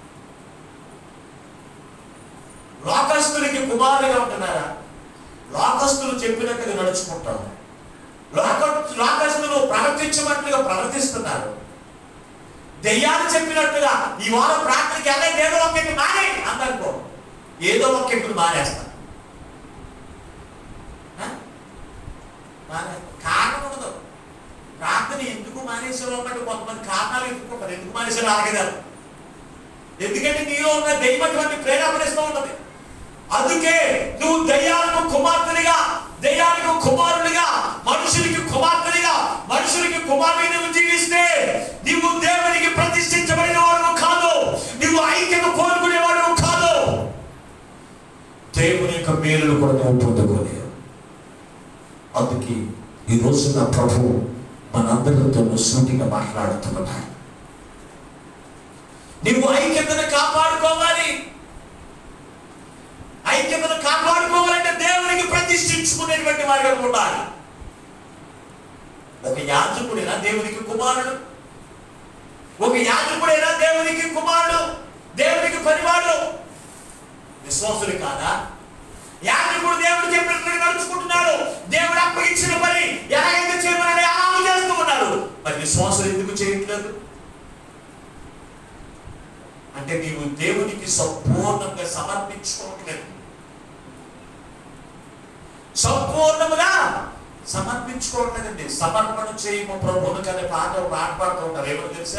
Speaker 1: లోకస్తులకి కుమారులుగా ఉంటున్నారా లోకస్తులు చెప్పినట్టుగా నడుచుకుంటారు లోక లోకస్తులు ప్రవర్తించమట్టుగా ప్రవర్తిస్తున్నారు దెయ్యాలు చెప్పినట్టుగా ఈ వారం ప్రార్థనకి వెళ్ళే ఏదో ఒక్కటి మానే అందనుకో ఏదో ఒక్కటి మానేస్తాను ఆ? మానే కారణం ఉండదు ప్రార్థన ఎందుకు మానేసారు అన్నట్టు కొంతమంది కారణాలు ఎత్తుకుంటారు ఎందుకు మానేసారు ఆగదారు ఎందుకంటే నీలో ఉన్న దైవటువంటి ప్రేరేపణిస్తూ ఉంటది అందుకే నువ్వు దయ్యాలకు కుమార్తెలుగా దయ్యాలకు కుమారుడిగా మనుషులకి కుమార్తెలుగా మనుషులకి కుమారుడిగా నువ్వు జీవిస్తే నీవు దేవునికి ప్రతిష్ఠించబడిన వాడు కాదు నువ్వు ఐక్యత కోరుకునేవాడు కాదు దేవుని యొక్క మేలును కూడా నువ్వు పొందుకోలేవు అందుకే ఈ రోజు నా ప్రభు మనందరితో సూటిగా మాట్లాడుతున్నాడు నువ్వు ఐక్యతను కాపాడుకోవాలి ఐక్యతను కాపాడుకోవాలంటే దేవునికి ప్రతిష్ఠించుకునేటువంటి మార్గం ఉండాలి ఒక యాజకుడైనా దేవునికి కుమారుడు ఒక యాజకుడైనా దేవునికి కుమారుడు దేవునికి పనివాడు విశ్వాసులు కాదా యాజకుడు దేవుడు చెప్పినట్లుగా నడుచుకుంటున్నాడు దేవుడు అప్పగించిన పని ఎలాగైతే చేయమని అలాగే చేస్తూ ఉన్నాడు మరి విశ్వాసులు ఎందుకు చేయట్లేదు అంటే నీవు దేవునికి సంపూర్ణంగా సమర్పించుకోవట్లేదు సంపూర్ణముగా సమర్పించుకోవట్లేదండి సమర్పణ చేయము ప్రభువును కానీ పాట ఒక పాట పాడుతూ ఉంటారు ఏమో తెలుసా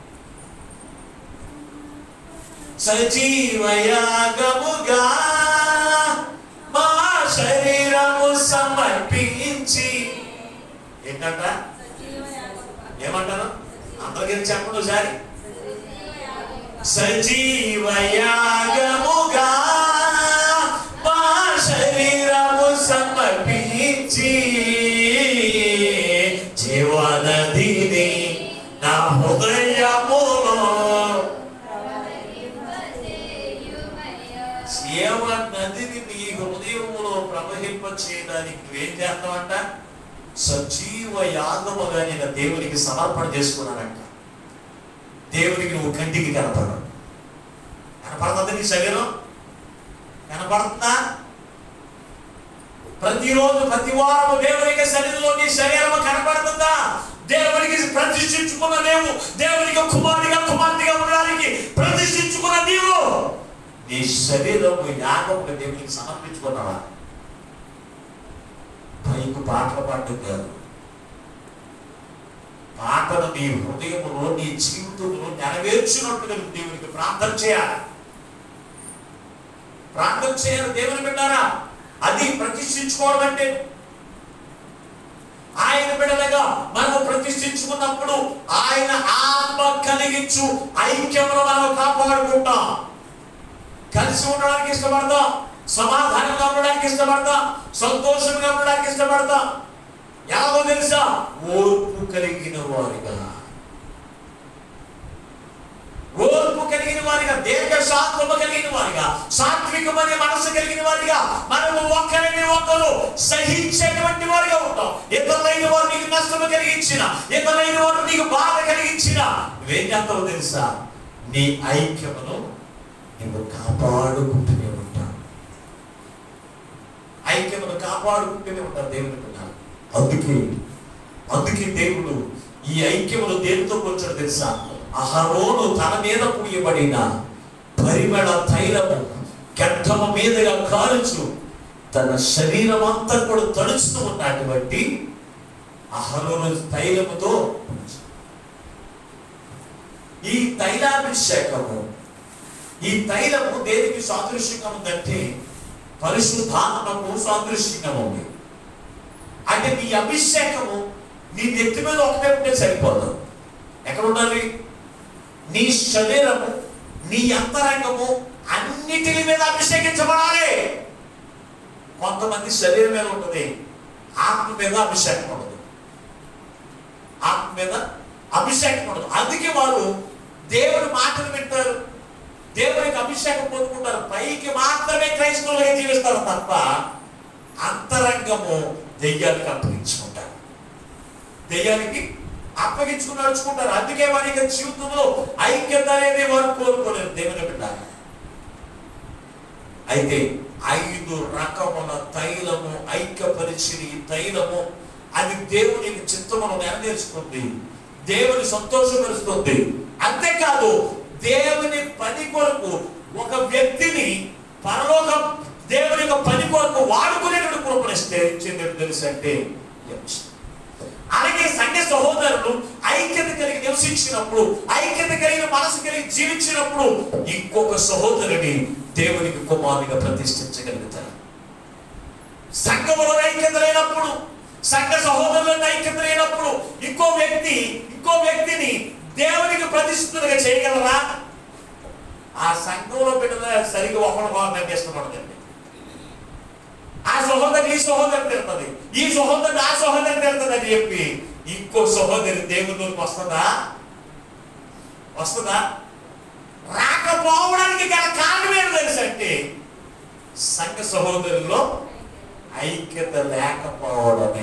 Speaker 1: సజీవయాగముగా మా శరీరము సమర్పించి ఏంటంట ఏమంటారు అందరికీ చెప్పండి ఒకసారి సజీవయాగముగా మా శరీరము సమర్పించి జీవనదిని నా హృదయములో జీవనదిని నీ హృదయములో ప్రవహింప చేయడానికి నువ్వేం చేస్తావంట సజీవ యాగముగా నేను దేవునికి సమర్పణ చేసుకున్నానంట దేవునికి నువ్వు కంటికి కనపడవు కనపడుతుంది నీ శరీరం కనపడుతుందా ప్రతిరోజు ప్రతి వారం దేవునికి శరీరంలో నీ శరీరం కనపడుతుందా దేవునికి ప్రతిష్ఠించుకున్న నీవు దేవునికి కుమారుడిగా కుమార్తెగా ఉండడానికి ప్రతిష్ఠించుకున్న నీవు నీ శరీరము యాగముగా దేవునికి సమర్పించుకున్నావా పైకి పాటలు పాడడం కాదు పాటలు నీ హృదయములో నీ జీవితంలో నెరవేర్చినట్టుగా నువ్వు దేవునికి ప్రార్థన చేయాలి ప్రార్థన చేయాలి దేవుని బిడ్డారా అది ప్రతిష్ఠించుకోవడం అంటే ఆయన బిడ్డలుగా మనము ప్రతిష్ఠించుకున్నప్పుడు ఆయన ఆత్మ కలిగించు ఐక్యమును మనం కాపాడుకుంటాం కలిసి ఉండడానికి ఇష్టపడతాం సమాధానంగా ఉండడానికి ఇష్టపడతాం సంతోషంగా ఉండడానికి ఇష్టపడతాం ఎలాగో తెలుసా ఓర్పు కలిగిన వారిగా ఓర్పు కలిగిన వారిగా దీర్ఘ శాంతము కలిగిన వారిగా సాత్వికమైన మనసు కలిగిన వారిగా మనము ఒక్కరిని ఒకరు సహించేటువంటి వారిగా ఉంటాం ఇతరులైన వారు నీకు నష్టము కలిగించిన ఇతరులైన వారు నీకు బాధ కలిగించిన నువ్వేం చేస్తావు తెలుసా నీ ఐక్యమును నువ్వు కాపాడుకుంటూనే ఉంటావు ఐక్యమును కాపాడుకుంటూనే ఉంటావు దేవుని పిల్లలు అందుకే అందుకే దేవుడు ఈ ఐక్యమును దేనితో కూర్చొని తెలుసా అహరోను తన మీద పూయబడిన పరిమళ తైలము గడ్డమ మీదుగా కాలుచు తన శరీరం అంతా కూడా తడుస్తూ ఉన్నటువంటి అహరోను తైలముతో ఈ తైలాభిషేకము ఈ తైలము దేనికి సాదృశ్యంగా ఉందంటే పరిశుద్ధాత్మకు సాదృశ్యంగా ఉంది అంటే నీ అభిషేకము నీ నెత్తి మీద ఒకటే ఉంటే సరిపోదు ఎక్కడ ఉండాలి నీ శరీరము నీ అంతరంగము అన్నిటి మీద అభిషేకించబడాలి కొంతమంది శరీరం మీద ఉంటుంది ఆత్మ మీద అభిషేకం ఉండదు ఆత్మ మీద అభిషేకం ఉండదు అందుకే వారు దేవుని మాటలు వింటారు దేవునికి అభిషేకం పొందుకుంటారు పైకి మాత్రమే క్రైస్తవులుగా జీవిస్తారు తప్ప అంతరంగము దెయ్యానికి అప్పగించుకుంటారు దెయ్యానికి అప్పగించుకుని నడుచుకుంటారు అందుకే వారి యొక్క జీవితంలో ఐక్యత అనేది వారు కోరుకోలేరు దేవుని బిడ్డ అయితే ఐదు రకముల తైలము ఐక్యపరిచిన ఈ తైలము అది దేవునికి చిత్తమును నెరవేర్చుకుంది దేవుని సంతోషపరుస్తుంది అంతేకాదు దేవుని పని కొరకు ఒక వ్యక్తిని పరలోక దేవుని యొక్క పని కొరకు వాడుకునేటువంటి కృపణిస్తే ఇచ్చింది తెలుసు అంటే అలాగే సంఘ సహోదరులు ఐక్యత కలిగి నివసించినప్పుడు ఐక్యత కలిగిన మనసు కలిగి జీవించినప్పుడు ఇంకొక సహోదరుని దేవునికి కుమారునిగా ప్రతిష్ఠించగలుగుతారు సంఘములో ఐక్యత లేనప్పుడు సంఘ సహోదరులను ఐక్యత లేనప్పుడు ఇంకో వ్యక్తి ఇంకో వ్యక్తిని దేవునికి ప్రతిష్ఠితులుగా చేయగలరా ఆ సంఘంలో బిడ్డల సరిగ్గా ఒకడు బాగుందంటే ఇష్టపడదండి ఆ సహోదరి ఈ సహోదరి తిడుతుంది ఈ సహోదరుడు ఆ సహోదరి తిడుతుంది అని చెప్పి ఇంకో సహోదరి దేవుళ్ళకి వస్తుందా వస్తుందా రాకపోవడానికి గల కారణం ఏంటి తెలుసు అంటే సంఘ సహోదరుల్లో ఐక్యత లేకపోవడమే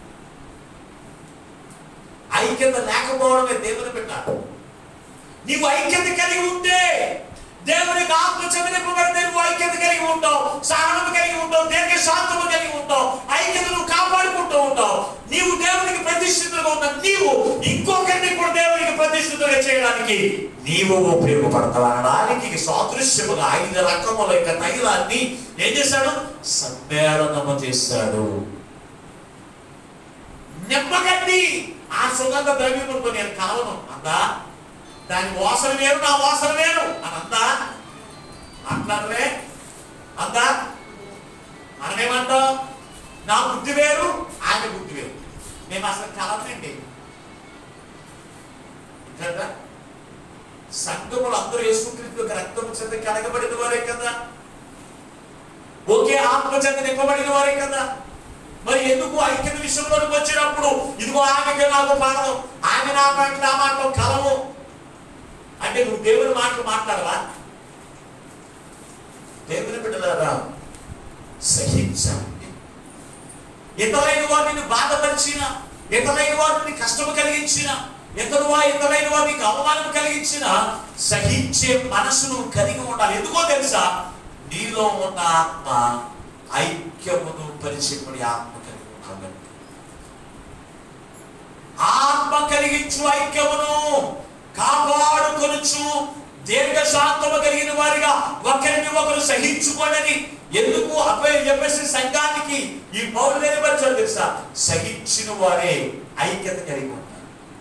Speaker 1: ఐక్యత లేకపోవడమే దేవుని బిడ్డ నీవు ఐక్యత కలిగి ఉంటే దేవునికి ఆత్మ చెందినపబడితే నువ్వు ఐక్యత కలిగి ఉంటావు సహనము కలిగి ఉంటావు దీర్ఘ శాంతము కలిగి ఉంటావు ఐక్యత నువ్వు కాపాడుకుంటూ ఉంటావు నీవు దేవునికి ప్రతిష్ఠితులుగా ఉన్న నీవు ఇంకొకరిని కూడా దేవునికి ప్రతిష్ఠితులుగా చేయడానికి నీవు ఉపయోగపడతావు అనడానికి సాదృశ్యముగా ఐదు రకముల యొక్క తైలాన్ని ఏం చేశాడు సమ్మేళనము చేశాడు నిమ్మగడ్డి ఆ సుగంధ ద్రవ్యములతో నేను కలవను అందా దాని వాసన వేరు నా వాసన వేరు అని అందా అంటారే అందా మనమేమంటాం నా బుద్ధి వేరు ఆయన బుద్ధి వేరు మేము అసలు కలవనండి ఇంకేంటా? సంఘములు అందరూ యేసుక్రీస్తు యొక్క రక్తము చెంత కలగబడిన వారే కదా ఒకే ఆత్మ చెంత నింపబడిన వారే కదా మరి ఎందుకు ఐక్యత విషయంలోకి వచ్చినప్పుడు ఇదిగో ఆమెకి నాకు పాడదు ఆమె నా మాట నా మాటలో కలవు అంటే నువ్వు దేవుని మాటలు మాట్లాడవా దేవుని బిడ్డలారా సహించండి ఇతరులైన వారిని బాధపరిచిన ఇతరులైన వారిని కష్టము కలిగించిన ఇతరు ఇతరులైన వారికి అవమానం కలిగించిన సహించే మనసును కలిగి ఉండాలి ఎందుకో తెలుసా నీలో ఉన్న ఆత్మ ఐక్యమును పరిచయపడి ఆత్మ కలిగి ఉండాలి ఆత్మ కలిగించు ఐక్యమును కాపాడుకొనుచు దీర్ఘశాంతము కలిగిన వారిగా ఒకరిని ఒకరు సహించుకోనని ఎందుకు అబ్బాయి చెప్పేసి సంఘానికి ఈ పౌరులు నిలబరిచారు తెలుసా సహించిన వారే ఐక్యత కలిగి ఉంటారు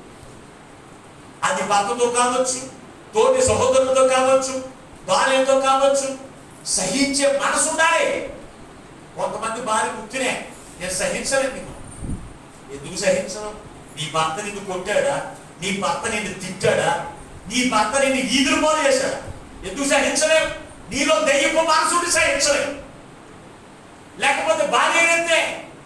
Speaker 1: అది భర్తతో కావచ్చు తోటి సహోదరులతో కావచ్చు భార్యతో కావచ్చు సహించే మనసు ఉండాలి కొంతమంది భార్య గుర్తునే నేను సహించలేను నీకు ఎందుకు సహించను నీ భర్త నిన్ను కొట్టాడా నీ భర్త నిన్ను తిట్టాడా నీ భర్త నిన్ను ఈదురుమోలు చేశాడా ఎందుకు సహించలేవు నీలో దెయ్యపు మనసుని సహించలేవు లేకపోతే భార్య అయితే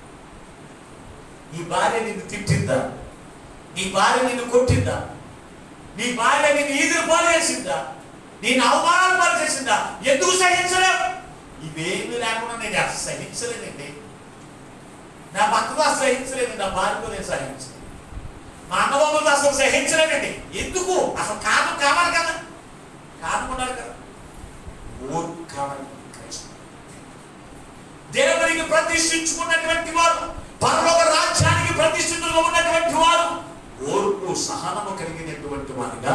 Speaker 1: నీ భార్య నిన్ను తిట్టిందా నీ భార్య నిన్ను కొట్టిందా నీ భార్య నిన్ను ఈదురు పాలు చేసిందా నేను అవమానాలు పాలు చేసిందా ఎందుకు సహించలేవు ఇవేమి లేకుండా నేను అసలు సహించలేనండి నా భర్తతో అసలు సహించలేదు నా భార్యతో నేను సహించలేదు మా అన్నబాబుతో అసలు సహించలేనండి ఎందుకు అసలు కారణం కావాలి కదా కారణం ఉండాలి కదా ఓర్పు కావాలి క్రైస్తవుడు. దేవునికి ప్రతిష్ఠించుకున్నటువంటి వారు పరలోక రాజ్యానికి ప్రతిష్ఠితులుగా ఉన్నటువంటి వారు ఓర్పు సహనము కలిగినటువంటి వారుగా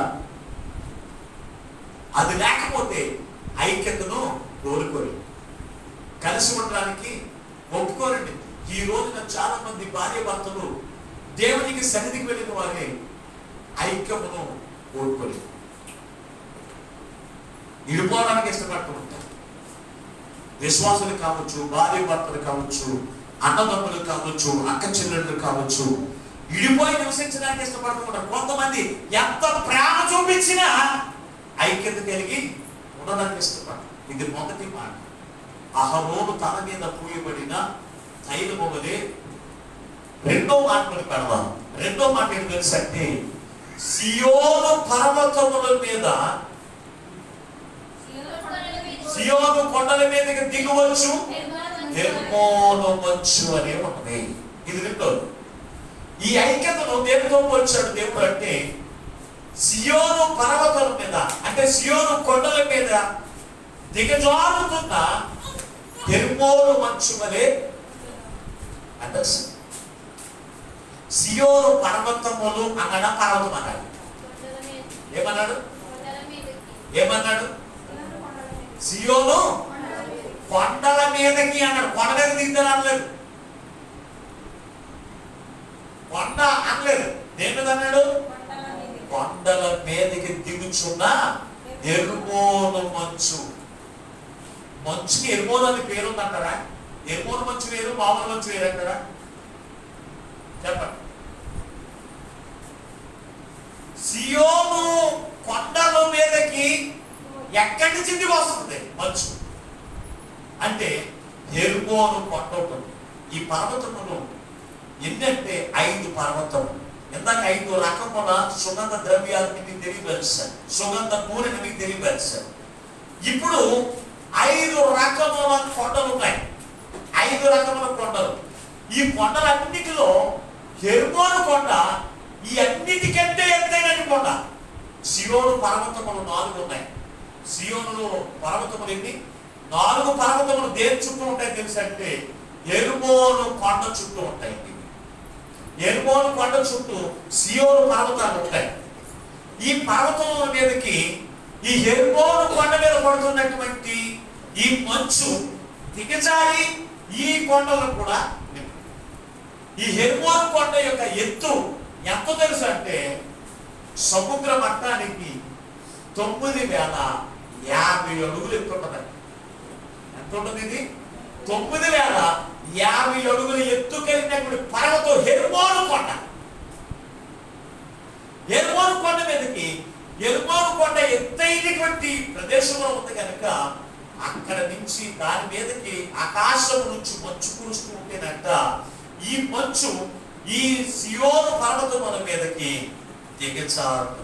Speaker 1: అది లేకపోతే ఐక్యతను కోరుకోరు కలిసి ఉండడానికి ఒప్పుకోరండి ఈ రోజున చాలా మంది భార్య భర్తలు దేవునికి సన్నిధికి వెళ్ళిన వారే ఐక్యమును కోరుకోలేదు విడిపోవడానికి ఇష్టపడుతూ ఉంటారు విశ్వాసులు కావచ్చు భార్య భర్తలు కావచ్చు అన్నదమ్ములు కావచ్చు అక్క చెల్లెళ్ళు కావచ్చు విడిపోయి నివసించడానికి ఇష్టపడుతూ ఉంటారు కొంతమంది ఎంత ప్రేమ చూపించినా ఐక్యత కలిగి ఉండడానికి ఇష్టపడరు ఇది మొదటి మాట అహరోను తన మీద పూయబడిన తైలము వలె రెండో మాట మీద పెడదాం రెండో మాట ఏంటి తెలుసు అంటే సియోను పర్వతముల మీద సియోను కొండల మీదకి దిగవచ్చు హెర్మోను మంచు అనే ఉన్నది ఇది రెండోది ఈ ఐక్యతను దేనితో పోల్చాడు దేవుడు అంటే సియోను పర్వతాల మీద అంటే సియోను కొండల మీద దిగజారుతున్న హెర్మోను మంచు వలె అంటే సియోను పర్వతములు అన్నాడా పర్వతం అన్నాడు ఏమన్నాడు ఏమన్నాడు సియోను కొండల మీదకి అన్నాడు కొండ మీద దిగుతాడు అనలేదు కొండ అనలేదు దేని మీద అన్నాడు కొండల మీదకి దిగుచున్న ఎరుమోను మంచు మంచుకి ఎరుమోను అని పేరు ఉందంటారా ఎరుమోను మంచు వేరు మామూలు మంచు వేరు అంటారా చెప్పండి సియోను కొండల మీదకి ఎక్కడి నుంచి దిగి వస్తుంది మంచు అంటే ఎరుమోను కొండ ఉంటుంది ఈ పర్వతములు ఎన్నంటే ఐదు పర్వతములు ఇందాక ఐదు రకముల సుగంధ ద్రవ్యాలు మీకు తెలియపరిచారు సుగంధ నూనెని మీకు తెలియపరిచారు ఇప్పుడు ఐదు రకముల కొండలు ఉన్నాయి ఐదు రకముల కొండలు ఈ కొండలన్నిటిలో హెర్మోను కొండ ఈ అన్నిటికంటే ఎత్తైన కొండ సియోను పర్వతములు నాలుగు ఉన్నాయి సియోనులో పర్వతములు ఎన్ని నాలుగు పర్వతములు దేని చుట్టూ ఉంటాయి తెలుసు అంటే ఎరుమోను కొండ చుట్టూ ఉంటాయి ఎరుమోను కొండ చుట్టూ సియోను పర్వతాలు ఉంటాయి ఈ పర్వతం మీదకి ఈ ఎరుమోను కొండ మీద పడుతున్నటువంటి ఈ మంచు దిగజారి ఈ కొండలు కూడా నింపుతుంది. ఈ హెర్మోన్ కొండ యొక్క ఎత్తు ఎంత తెలుసు అంటే సముద్ర మట్టానికి తొమ్మిది వేల యాభై అడుగులు ఎత్తు ఉంటుంది ఎంత ఉంటుంది ఇది తొమ్మిది వేల యాభై అడుగుల ఎత్తు కలిగినటువంటి పర్వతం హెర్మోను కొండ ఎరుమోను కొండ మీదకి ఎరుమోను కొండ ఎత్తైనటువంటి ప్రదేశంలో ఉంది కనుక అక్కడ నుంచి దాని మీదకి ఆకాశం నుంచి మంచు కురుస్తూ ఉంటేనంట ఈ మంచు ఈ సియోను పర్వతముల మీదకి దిగజారు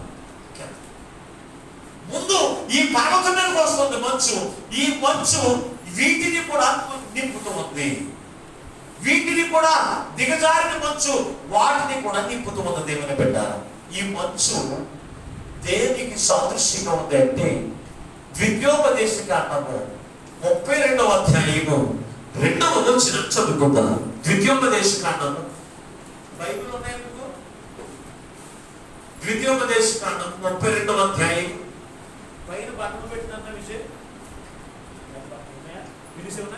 Speaker 1: ముందు ఈ పర్వతం మీదకి వస్తుంది మంచు ఈ మంచు వీటిని కూడా నింపుతూ ఉంది వీటిని కూడా దిగజారిన మంచు వాటిని కూడా నింపుతూ ఉన్న దేవుని పెట్టారు ఈ మంచు దేనికి సాదృశ్యంగా ఉంది అంటే ద్వితీయోపదేశ కాండము ముప్పై రెండవ అధ్యాయము రెండవ వచ్చిన చదువుకుందాం ద్వితీయోపదేశ కాండము బైబిల్ ఉన్నాయి మీకు? ద్వితీయోపదేశ కాండం ముప్పై రెండవ అధ్యాయం పైన బట్టలు పెట్టిన విషయం వినిసేవనా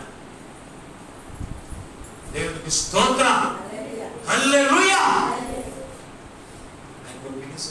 Speaker 1: దేవునికి స్తోత్రం
Speaker 3: హల్లెలూయా.
Speaker 1: హల్లెలూయా
Speaker 3: హల్లెలూయా.
Speaker 1: ఆయనకు వినిసం.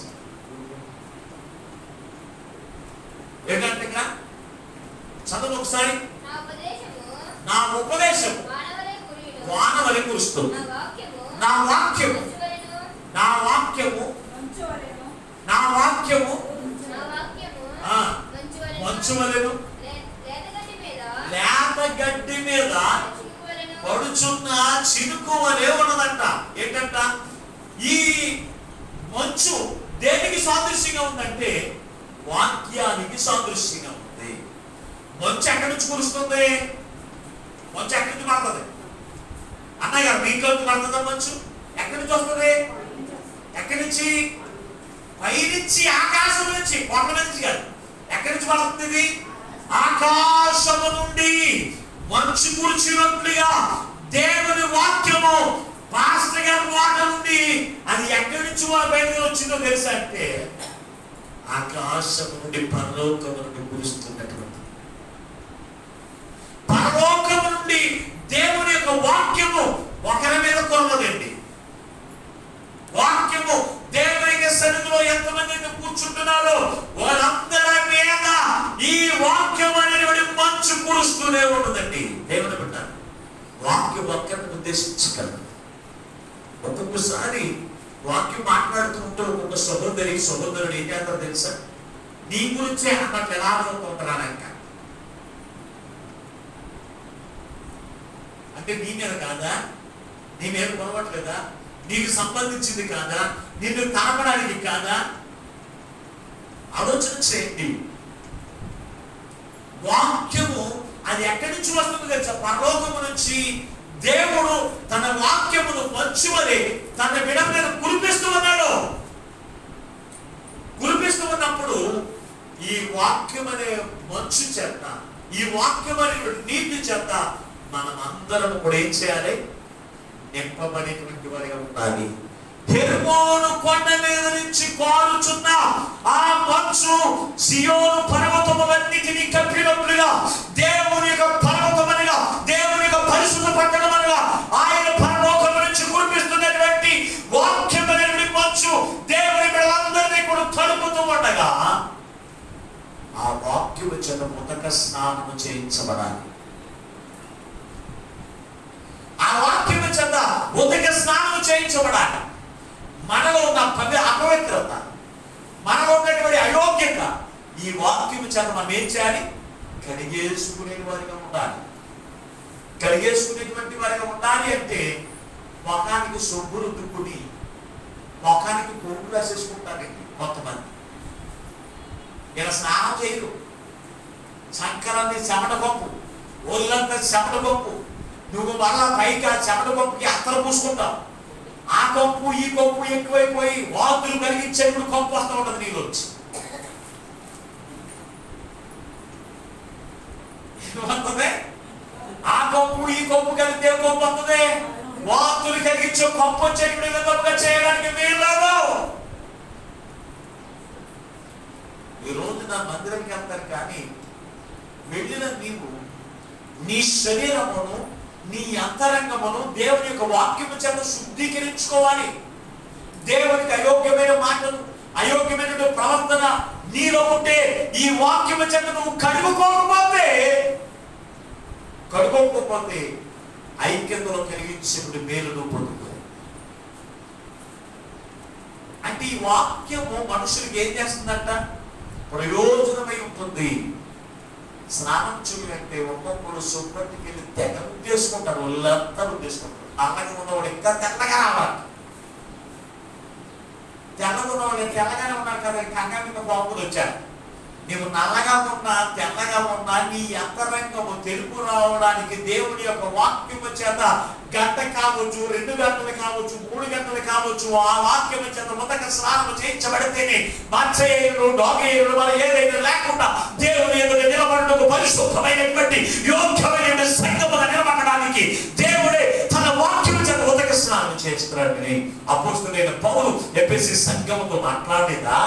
Speaker 1: ఏంటంటే ఇక్కడ చదువు ఒకసారి
Speaker 2: నా ఉపదేశము
Speaker 1: నా ఉపదేశం
Speaker 2: వానవలే కురియును.
Speaker 1: వాన వలె కురుస్తుంది
Speaker 2: నా వాక్యము
Speaker 1: నా వాక్యము
Speaker 2: మంచువలెను.
Speaker 1: నా వాక్యము
Speaker 3: మంచు వలెను.
Speaker 1: నా వాక్యము
Speaker 2: నా వాక్యము
Speaker 1: ఆ,
Speaker 2: మంచువలెను.
Speaker 1: మంచు వలెను
Speaker 2: లే- లేతగడ్డి మీద
Speaker 1: లేత గడ్డి మీద
Speaker 2: చినుకువలెను.
Speaker 1: పడుచున్న చినుకు వలె ఉన్నదంట ఏంటంట ఈ మంచు దేనికి సాదృశ్యంగా ఉందంటే వాక్యానికి సాదృశ్యంగా ఉంది మంచు ఎక్కడి నుంచి కురుస్తుంది మంచు ఎక్కడి నుంచి పడుతుంది అన్నయ్య గారు మీ ఇంట్లో నుంచి పడుతుందా మంచు ఎక్కడి నుంచి వస్తుంది ఎక్కడి నుంచి పైనుంచి ఆకాశం నుంచి కొండ నుంచి కాదు ఎక్కడి నుంచి పడుతుంది ఇది ఆకాశము నుండి మంచు కురిచినట్లుగా దేవుని వాక్యము పాస్టర్ గారి మాట నుండి అది ఎక్కడి నుంచి వారి బయటకు వచ్చిందో తెలుసా అంటే ఆకాశము నుండి పరలోకము నుండి కురుస్తున్నటువంటి పరలోకము నుండి దేవుని యొక్క వాక్యము ఒకరి మీద కొరవదండి వాక్యము దేవుని యొక్క సన్నిధిలో ఎంతమంది అయితే కూర్చుంటున్నారో వాళ్ళందరి మీద ఈ వాక్యం అనేటువంటి మంచు కురుస్తూనే ఉంటుందండి దేవుని బిడ్డ వాక్యం ఒక్కరిని ఉద్దేశించగలదు ఒక్కొక్కసారి వాక్యం మాట్లాడుతుంటే ఒక్కొక్క సహోదరి సహోదరుడు ఏం చేస్తారో తెలుసా నీ గురించే అన్నట్లు ఎలా ఉంటారానంక అంటే నీ మీద కాదా నీ మీద కొనవట్లేదా నీకు సంబంధించింది కాదా నిన్ను తాకడానికి కాదా ఆలోచన చేయండి వాక్యము అది ఎక్కడి నుంచి వస్తుంది తెలుసా పరలోకము నుంచి దేవుడు తన వాక్యమును మంచు వలె తన విడ మీద కురిపిస్తూ ఉన్నాడు కురిపిస్తూ ఉన్నప్పుడు ఈ వాక్యం అనే మంచు చేత ఈ వాక్యం అనే నీతి చేత మనం అందరం కూడా ఏం చేయాలి నింపబడేటువంటి వారిగా ఉండాలి హెర్మోను కొండ మీద నుంచి కాలుచున్న ఆ మంచు సియోను పర్వతములన్నిటినీ కప్పినట్లుగా దేవుని యొక్క పర్వతమనగా దేవుని యొక్క పరిశుద్ధ పట్టణమనగా ఆయన పరలోకం నుంచి కురిపిస్తున్నటువంటి వాక్యం అనేటువంటి మంచు దేవుని బిడ్డలందరినీ కూడా తడుపుతూ ఉండగా ఆ వాక్యము చేత ముతక స్నానము చేయించబడాలి ఆ వాక్యము చేత ఉదక స్నానం చేయించబడాలి మనలో ఉన్న పవి అపవిత్రత మనలో ఉన్నటువంటి అయోగ్యత ఈ వాక్యము చేత మనం ఏం చేయాలి కడిగేసుకునే వారిగా ఉండాలి కడిగేసుకునేటువంటి వారిగా ఉండాలి అంటే ముఖానికి సొబ్బు రుద్దుకుని ముఖానికి కొవ్వు రాసేసుకుంటారండి కొంతమంది ఇలా స్నానం చేయరు సంకరాన్ని చెమట పప్పు ఒళ్ళంతా చెమట పప్పు నువ్వు మళ్ళా పైకి ఆ చెమట పప్పుకి అత్తలు పూసుకుంటావు ఆ కంపు ఈ కంపు ఎక్కువైపోయి వాతులు కలిగించేప్పుడు కంపు వస్తూ ఉంటుంది నీళ్ళు వచ్చి ఏమవుతుంది ఆ కంపు ఈ కంపు కలిగితే ఏం కంపు వస్తుంది వాతులు కలిగించే కంపు వచ్చేటువంటి విధంగా చేయడానికి వీల్లేదు ఈ రోజు నా మందిరంకి వెళ్తారు కానీ వెళ్ళిన నీవు నీ శరీరమును నీ అంతరంగమును దేవుని యొక్క వాక్యము చేత శుద్ధీకరించుకోవాలి దేవునికి అయోగ్యమైన మాటలు అయోగ్యమైన ప్రవర్తన నీలో ఉంటే ఈ వాక్యము చేత నువ్వు కడుగుకోకపోతే కడుకోకపోతే ఐక్యతలో కలిగించేటువంటి మేలు నువ్వు పొందుకో అంటే ఈ వాక్యము మనుషులకి ఏం చేస్తుందంట ప్రయోజనమై ఉంటుంది స్నానం చేయాలంటే ఒక్కొక్కరు శుభ్రతికి వెళ్ళి తెగ ఉద్దేశుకుంటారు వాళ్ళంతా ఉద్దేశుకుంటారు అలాగే ఉన్నవాడు ఇంకా తెల్లగా రావాలి తెల్లగా ఉన్నవాడు తెల్లగానే ఉన్నారు కదా కంగా మీద బాబులు వచ్చారు నీవు నల్లగా ఉన్నా తెల్లగా ఉన్నా నీ అంతరంగము తెలుపు రావడానికి దేవుని యొక్క వాక్యము చేత గంట కావచ్చు రెండు గంటలు కావచ్చు మూడు గంటలు కావచ్చు ఆ వాక్యం చేత మొదట స్నానం చేయించబడితేనే మత్స్యయుడు డాగేయుడు మన ఏదైనా లేకుండా దేవుని ఎదుట నిలబడటకు పరిశుద్ధమైనటువంటి యోగ్యమైన సంఘముగా నిలబడడానికి దేవుడే తన వాక్యం చేత ఉదక స్నానం చేస్తున్నాడని అపోస్తులైన పౌలు ఎపిసి సంఘముతో మాట్లాడేదా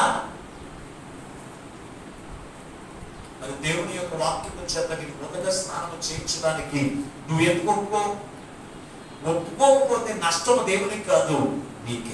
Speaker 1: మరి దేవుని యొక్క వాక్యం చేత నీకు మొదట స్నానం చేయించడానికి నువ్వు ఎందుకు ఒప్పుకో ఒప్పుకోకపోతే నష్టం దేవునికి కాదు నీకే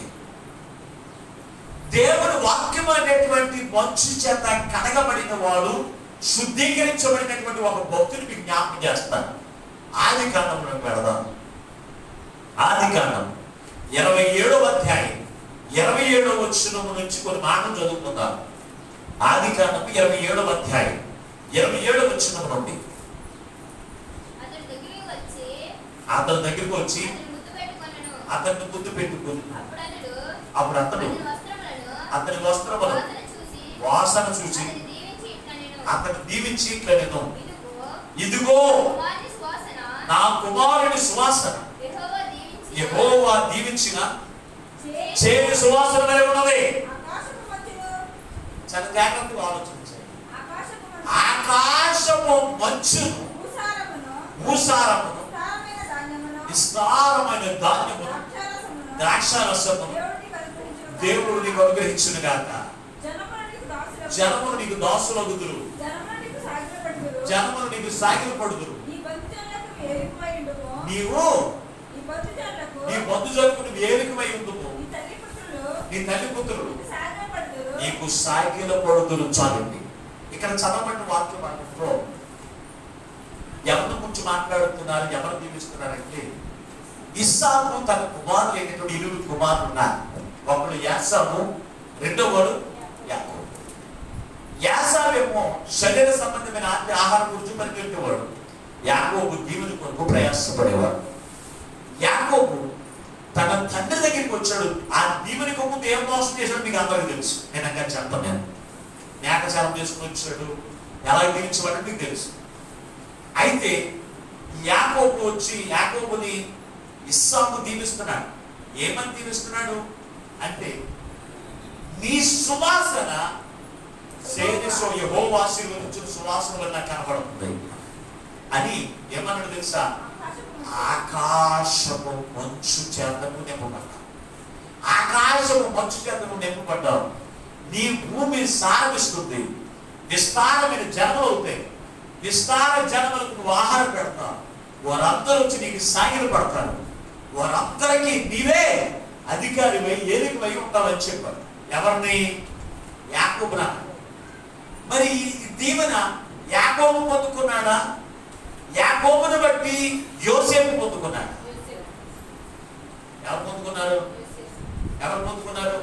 Speaker 1: దేవుని వాక్యం అనేటువంటి మంచు చేత కడగబడిన వాడు శుద్ధీకరించబడినటువంటి ఒక భక్తుని మీకు జ్ఞాపకం చేస్తాను ఆది కాండంలో పెడదాం ఆది కాండం ఇరవై ఏడవ అధ్యాయం ఇరవై ఏడవ వచ్చిన నుంచి కొన్ని మాటలు చదువుకుందాం ఆది కాండం ఇరవై ఏడవ అధ్యాయం ఇరవై ఏడవ వచ్చిన నుండి
Speaker 2: అతడు దగ్గరికి వచ్చి
Speaker 1: అతని దగ్గరికి వచ్చి
Speaker 2: అతని ముద్దు పెట్టుకొనెను.
Speaker 1: అతన్ని ముద్దు పెట్టుకుని
Speaker 2: అప్పుడు అతడు
Speaker 1: అప్పుడు అతడు
Speaker 2: అతని వస్త్రములను
Speaker 1: అతని వస్త్రములు
Speaker 2: వాసన చూసి
Speaker 1: వాసన చూసి
Speaker 2: అతని దీవించి ఇట్లనెను.
Speaker 1: అతను దీవించి ఇట్లా నేను
Speaker 2: ఇదిగో
Speaker 1: ఇదిగో
Speaker 2: కుమారుని సువాసన
Speaker 1: నా కుమారుని సువాసన
Speaker 2: యెహోవా దీవించిన
Speaker 1: యెహోవా దీవించిన
Speaker 3: చే-
Speaker 1: చేతి సువాసన వలె ఉన్నది
Speaker 3: ఆకాశపు మధ్యలో
Speaker 1: చాలా జాగ్రత్తగా ఆలోచించండి
Speaker 3: ఆకాశపు మధ్యలో
Speaker 1: ఆకాశము మంచును
Speaker 3: భూసారమును
Speaker 1: భూసారమును
Speaker 3: విస్తారమైన ధాన్యమును
Speaker 1: విస్తారమైన ధాన్యమును
Speaker 3: ద్రాక్షారసమును
Speaker 1: ద్రాక్షారసమును
Speaker 3: దేవుడికి అనుగ్రహించును
Speaker 1: దేవుడు నీకు అనుగ్రహించును గాక
Speaker 3: జనములు నీకు దాసులకు
Speaker 1: జనములు నీకు దాసులగుదురు
Speaker 3: జనములు నీకు సాగిలపడుదురు
Speaker 1: జనములు నీకు సాగిలు పడుదురు
Speaker 3: నీ బంధుజనులకు వేలికమై ఉండుము
Speaker 1: నీవు
Speaker 3: నీ బంధుజనులకు
Speaker 1: నీ బంధు జరుపుని వేలికమై ఉందుము
Speaker 3: నీ తల్లి పుత్రులు
Speaker 1: నీ తల్లి పుత్రులు
Speaker 3: నీకు సాగిలపడుదురు
Speaker 1: నీకు సాగిల పడుదురు చాలండి ఇక్కడ చదవబడిన వాక్యం మాటలో ఎవరి గురించి మాట్లాడుతున్నారు ఎవరు దీవిస్తున్నారంటే ఇస్సాకు తన కుమారులు అయినటువంటి ఇరువురు కుమారులు ఉన్నారు ఒకడు యాసాము రెండో వాడు యాకోబు యాసావేమో శరీర సంబంధమైన ఆత్మ ఆహారం గురించి పరిగెట్టేవాడు యాకోబు దీవుని కొరకు ప్రయాసపడేవాడు యాకోబు తన తండ్రి దగ్గరికి వచ్చాడు ఆ దీవుని ముందు ఏం మోసం చేశాడు మీకు అందరికీ తెలుసు నేను అక్కడ చెప్పను నేను మేకచారం చేసుకుని వచ్చాడు ఎలా దీవించబడి మీకు తెలుసు అయితే యాకోబు వచ్చి యాకోబుని ఇస్సాకు దీవిస్తున్నాడు ఏమని దీవిస్తున్నాడు అంటే నీ సువాసన సేనిసో యహోవా ఆశీర్వదించిన సువాసన వల్ల నాకు కనబడుతుంది అని ఏమన్నాడు తెలుసా
Speaker 3: ఆకాశపు
Speaker 1: ఆకాశము
Speaker 3: మధ్యలో
Speaker 1: మంచు చేతను నింపబడ్డావు ఆకాశము మంచు చేతను నింపబడ్డావు నీ భూమి సారమిస్తుంది విస్తారమైన జనములు అవుతాయి విస్తార జనములకు నువ్వు ఆహారం పెడతావు వారందరూ వచ్చి నీకు సాగిలు పడతారు వారందరికీ నీవే అధికారివై ఏలికవై ఉంటావని చెప్పారు ఎవరిని యాకోబున మరి ఈ దీవెన యాకోబు పొందుకున్నాడా యాకోబును బట్టి యోసేపు పొందుకున్నాడు ఎవరు పొందుకున్నారు ఎవరు పొందుకున్నారు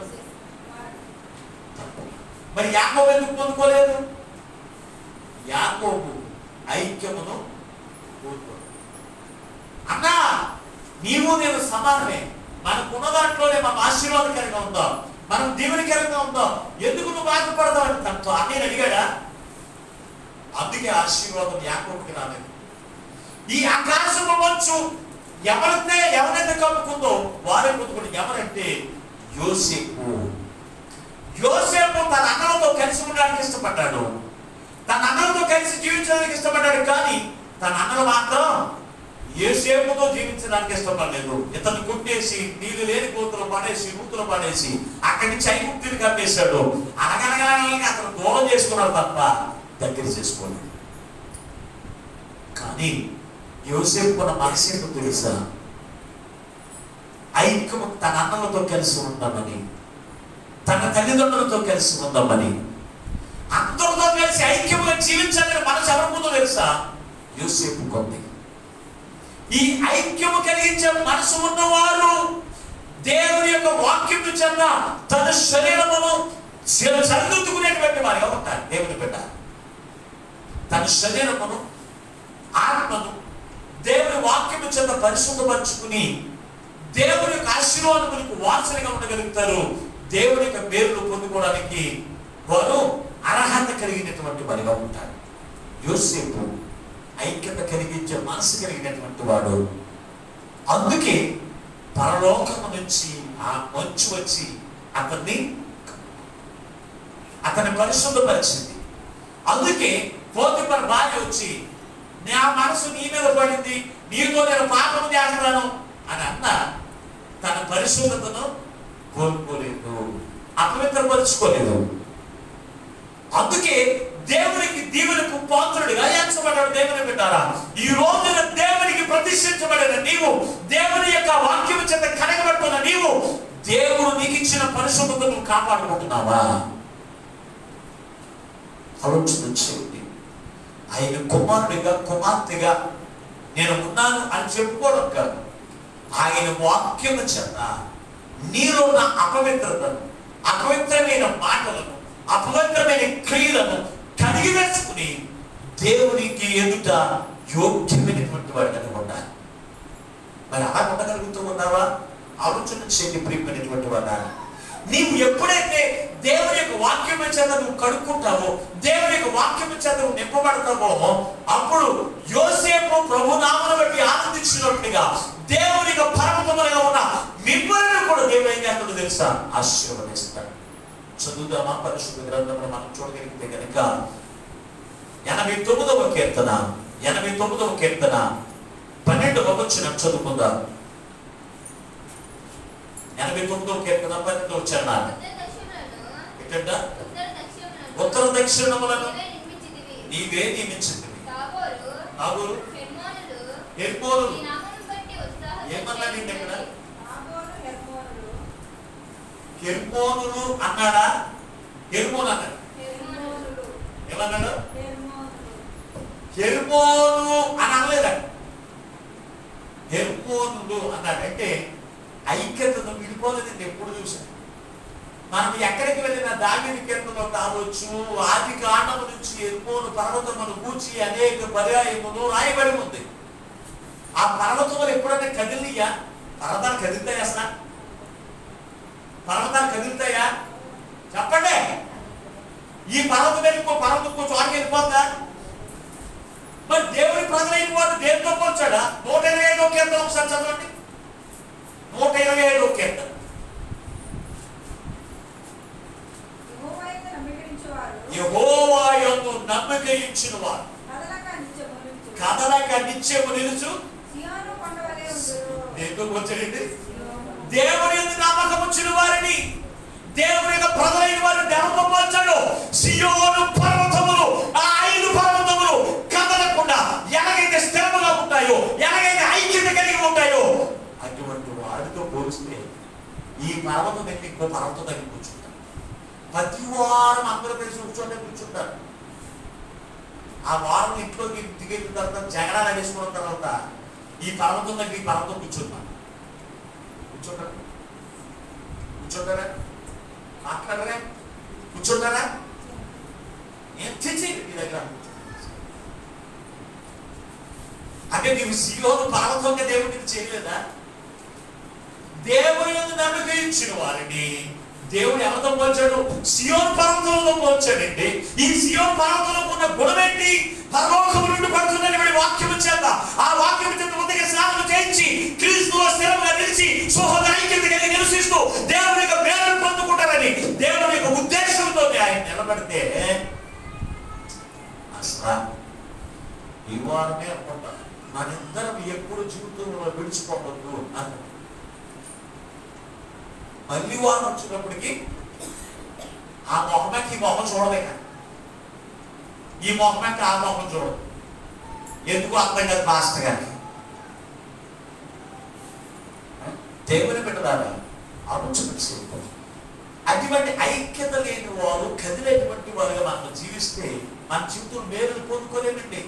Speaker 1: మరి యాకోబు ఎందుకు పొందుకోలేదు యాకోబు ఐక్యమును కోరుకోడు అన్నా నీవు నేను సమానమే మనకున్న దాంట్లోనే మనం ఆశీర్వాదకరంగా ఉందాం మనం దీవెనకరంగా ఉందాం ఎందుకు నువ్వు బాధపడతావు అని తనతో అన్నయ్య అడిగాడా అందుకే ఆశీర్వాదం యాకోబుకి రాలేదు ఈ ఆకాశము మంచు ఎవరైతే ఎవరైతే కమ్ముకుందో వారే పొందుకుంటే ఎవరంటే యోసేపు యోసేపు తన అన్నలతో కలిసి ఉండడానికి ఇష్టపడ్డాడు తన అన్నలతో కలిసి జీవించడానికి ఇష్టపడ్డాడు కానీ తన అన్నలు మాత్రం యోసేపుతో జీవించడానికి ఇష్టపడలేదు ఇతను కుట్టేసి నీళ్ళు లేని కూతురు పడేసి నూతులు పడేసి అక్కడి నుంచి ఐగుప్తిని కప్పేశాడు అనగనగానే అతను దూరం చేసుకున్నాడు తప్ప దగ్గర చేసుకోలేదు కానీ యోసేపు ఉన్న మనసు ఏంటో తెలుసా ఐక్యము తన అన్నలతో కలిసి ఉందామని తన తల్లిదండ్రులతో కలిసి ఉందామని అందరితో కలిసి ఐక్యముగా జీవించాలని మనసు ఎవరికుందో తెలుసా యోసేపు కొంది ఈ ఐక్యము కలిగించే మనసు ఉన్నవారు దేవుని యొక్క వాక్యం చెంద తన శరీరమును చదువుకునేటువంటి వారు ఎవరుంటారు దేవుని బిడ్డ తన శరీరమును ఆత్మను దేవుని వాక్యము చేత పరిశుద్ధపరచుకుని దేవుని యొక్క ఆశీర్వాదములకు వారసులుగా ఉండగలుగుతారు దేవుని యొక్క పేరును పొందుకోవడానికి వారు అర్హత కలిగినటువంటి వారిగా ఉంటారు యోసేపు ఐక్యత కలిగించే మనసు కలిగినటువంటి వాడు అందుకే పరలోకము నుంచి ఆ మంచు వచ్చి అతన్ని అతన్ని పరిశుద్ధపరిచింది అందుకే పోతిపర్ భార్య వచ్చి నా మనసు నీ మీద పడింది నీతో నేను పాపం చేస్తాను అని అన్న తన పరిశుద్ధతను కోల్పోలేదు అపవిత్రపరుచుకోలేదు అందుకే దేవునికి దీవులకు పాత్రుడిగా ఎంచబడ్డాడు దేవుని పెట్టారా ఈ రోజున దేవునికి ప్రతిష్ఠించబడిన నీవు దేవుని యొక్క వాక్యం చేత కడగబడుతున్న నీవు దేవుడు నీకు ఇచ్చిన పరిశుద్ధతను కాపాడుకుంటున్నావా ఆలోచన చేయండి ఆయన కుమారుడిగా కుమార్తెగా నేను ఉన్నాను అని చెప్పుకోవడం కాదు ఆయన వాక్యము చేత నీలో ఉన్న అపవిత్రతను అపవిత్రమైన మాటలను అపవిత్రమైన క్రియలను కడిగి వేసుకుని దేవునికి ఎదుట యోగ్యమైనటువంటి వాడు కలిగి ఉండాలి మరి అలా ఉండగలుగుతూ ఉన్నావా ఆలోచన చేయండి ప్రియమైనటువంటి వాడా నీవు ఎప్పుడైతే దేవుని యొక్క వాక్యం చేత నువ్వు కడుక్కుంటావో దేవుని యొక్క వాక్యం చేత నువ్వు నింపబడతావో అప్పుడు యోసేపు ప్రభు నామను బట్టి ఆనందించినట్టుగా దేవుని యొక్క పరమతములుగా ఉన్న మిమ్మల్ని కూడా దేవుడు ఏం చేస్తాడో తెలుసా ఆశీర్వదిస్తాడు చదువుదామా పరిశుద్ధ గ్రంథంలో మనం చూడగలిగితే కనుక ఎనభై తొమ్మిదవ కీర్తన ఎనభై తొమ్మిదవ కీర్తన పన్నెండవ వచ్చిన చదువుకుందాం ఎనభై తొమ్మిదవ కీర్తన పన్నెండవ చరణాన్ని
Speaker 2: ఉత్తర దక్షిణములను
Speaker 1: ఏంటంట
Speaker 2: ఉత్తర దక్షిణములను
Speaker 1: ఉత్తర దక్షిణములను
Speaker 2: నీవే నిర్మించితివి.
Speaker 1: నీవే నియమించింది
Speaker 2: తాబోరు,
Speaker 1: నాగురు
Speaker 2: హెర్మోనులు,
Speaker 1: ఎర్మోను
Speaker 2: నీ నామమును బట్టి ఉత్సాహం
Speaker 1: ఏమన్నాడు ఇంక ఇక్కడ?
Speaker 3: నాగోలు హెర్మోనులు
Speaker 1: ఎర్మోనులు అన్నాడా ఎర్మోను అన్నాడు
Speaker 2: హెర్మోనులు.
Speaker 1: ఏమన్నాడు
Speaker 3: హెర్మోనులు
Speaker 1: హెర్మోను అని అనలేదా హెర్మోనులు అన్నాడు అంటే ఐక్యతను విడిపోలేదండి ఎప్పుడు చూసాను మనం ఎక్కడికి వెళ్ళినా దావిని కీర్తనలో కావచ్చు ఆది కాండము నుంచి ఎర్మోను పర్వతమును కూర్చి అనేక పర్యాయములు రాయబడి ఉంది ఆ పర్వతములు ఎప్పుడైనా కదిలియా పర్వతాలు కదులుతాయా అసలు పర్వతాలు కదులుతాయా చెప్పండి ఈ పర్వతం వెళ్ళి ఇంకో పర్వతం ఇంకో చోటకి వెళ్ళిపోతా మరి దేవుని ప్రజలైన వాడు దేంతో పోల్చాడా నూట ఇరవై ఐదో కీర్తన ఒకసారి చదవండి నూట ఇరవై ఐదో కీర్తన
Speaker 3: యెహోవా యొక్క నమ్మకరించువారు
Speaker 1: యెహోవా యందు నమ్మిక ఇచ్చిన వారు
Speaker 3: కదలక నిత్యమునించు.
Speaker 1: కథలక నిత్యము నిలుచు
Speaker 3: సియోను కొండ వలె ఉందురు.
Speaker 1: దేంతో పోల్చాడండి
Speaker 3: సియోను.
Speaker 1: దేవుని యందు నమ్మకం వచ్చిన వారిని దేవుని యొక్క ప్రజలైన వారిని దేవతో పోల్చాడు సియోను పర్వతములు ఆ ఐదు పర్వతములు కదలకుండా ఎలాగైతే స్థిరముగా ఉంటాయో ఎలాగైతే ఐక్యత కలిగి ఉంటాయో అటువంటి వాడితో పోలిస్తే ఈ పర్వతం దగ్గర ఇంకో పర్వతం దగ్గర కూర్చుంటారు ప్రతి వారం అందరూ కలిసి కూర్చోండి కూర్చుంటారు ఆ వారం ఇంట్లోకి దిగేసిన తర్వాత జగడాలు వేసుకున్న తర్వాత ఈ పర్వతం దగ్గర ఈ పర్వతం కూర్చుంటారు కూర్చుంటారు కూర్చుంటారా మాట్లాడరా కూర్చుంటారా ఏం తెచ్చి మీ దగ్గర అంటే నీవు సియోను పర్వతంగా దేవుడికి చేయలేదా దేవుని యందు నమ్మక ఇచ్చిన వారిని దేవుడు ఎవరితో పోల్చాడు సియోన్ పర్వతంలో పోల్చాడండి ఈ సియోన్ పర్వతంలో ఉన్న గుణమేంటి పరలోకము నుండి పడుతుందని వాడి వాక్యము చేత ఆ వాక్యము చేత ఉదయ స్నానం చేయించి క్రీస్తులో స్థిరంగా నిలిచి సహోదర ఐక్యత కలిగి నివసిస్తూ దేవుని యొక్క మేలను పొందుకుంటారని దేవుని యొక్క ఉద్దేశంతో ఆయన నిలబడితే అసలు ఈ వారమే అనుకుంటా మనిద్దరం ఎప్పుడు జీవితంలో విడిచిపోవద్దు అని మళ్ళీ వారం వచ్చినప్పటికీ ఆ మొహమ్మకి ఈ మొహం చూడలేక ఈ మొహమ్మకి ఆ మొహం చూడదు ఎందుకు అర్థం కాదు మాస్టర్ గారికి దేవుని పెట్టదారా ఆలోచన చేయకూడదు అటువంటి ఐక్యత లేని వారు కదిలేటువంటి వారుగా మనం జీవిస్తే మన జీవితం మేలు పొందుకోలేమండి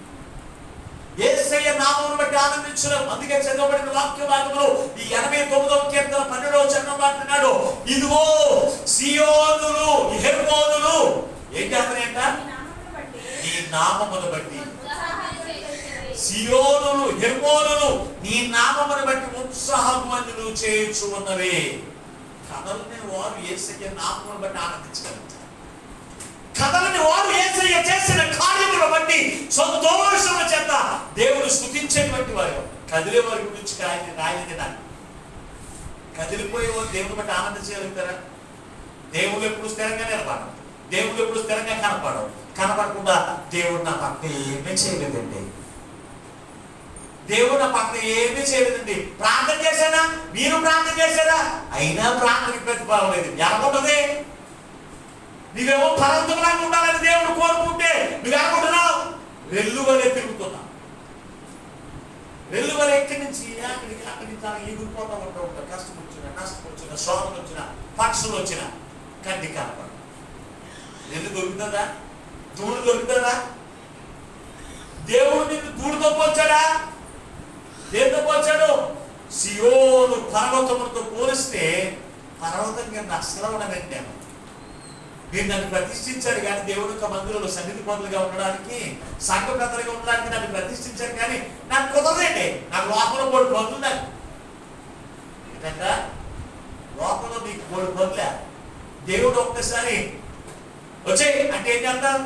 Speaker 1: ఏసయ్య నామమును బట్టి ఆనందించడం అందుకే చదవబడిన వాక్య భాగంలో ఈ ఎనభై తొమ్మిదవ కీర్తన పన్నెండవ చరణం అంటున్నాడు ఇదిగో సియోనులు హెర్మోనులు ఏం చేస్తారంట
Speaker 3: ఈ నామమును బట్టి
Speaker 1: నీ నామమును బట్టి
Speaker 2: ఉత్సాహాన్ని చేయుచున్నవి.
Speaker 1: సియోనులు హెర్మోనులు నీ నామమును బట్టి ఉత్సాహమందులు చేయుచు ఉన్నవి కథలని వారు ఏసయ్య నామమును బట్టి ఆనందించగలుగుతారు కథలని వారు ఏసయ్య చేసిన కార్యములను బట్టి సంతోషము చేత దేవుడు స్థుతించేటువంటి వారు కదిలే వారి గురించి రాయి రాయలేదు నాకు కదిలిపోయే వాళ్ళు దేవుని బట్టి ఆనందం చేయగలుగుతారా దేవుడు ఎప్పుడు స్థిరంగా నిలబడడం దేవుడు ఎప్పుడు స్థిరంగా కనపడడం కనపడకుండా దేవుడు నా పక్కన ఏమీ చేయలేదండి దేవుడు నా పక్కన ఏమీ చేయలేదండి ప్రార్థన చేశానా మీరు ప్రార్థన చేశారా అయినా ప్రార్థనకి ప్రతిఫలం లేదు ఎలాగుంటది నీవేమో పర్వతంలాగా ఉండాలని దేవుడు కోరుకుంటే నువ్వు ఎలాగుంటున్నావు రెల్లు వలె తిరుగుతున్నావు రెల్లు వలె ఎక్కడి నుంచి అక్కడికి అక్కడి నుంచి అలా ఎగిరిపోతా ఉంటా ఉంటా కష్టం వచ్చిన నష్టం వచ్చిన శోభం వచ్చిన పక్షులు వచ్చిన కంటి కనపడ రెల్లు దొరుకుతుందా దూడు దొరుకుతుందా దేవుడు నిన్ను దూడుతో పోల్చాడా దేంతో పోల్చాడు సియోను పర్వతములతో పోలిస్తే పర్వతం కింద అసలు ఉండదండి నేను మీరు నన్ను ప్రతిష్ఠించారు కానీ దేవుడు యొక్క మందిరంలో సన్నిధి పనులుగా ఉండడానికి సంఘ పెద్దలుగా ఉండడానికి నన్ను ప్రతిష్ఠించారు కానీ నాకు కుదరదండి నాకు లోపల మూడు పనులు నాకు ఏంటంటే లోపల నీకు మూడు పనులే దేవుడు ఒక్కసారి వచ్చేయి అంటే ఏం చేద్దాం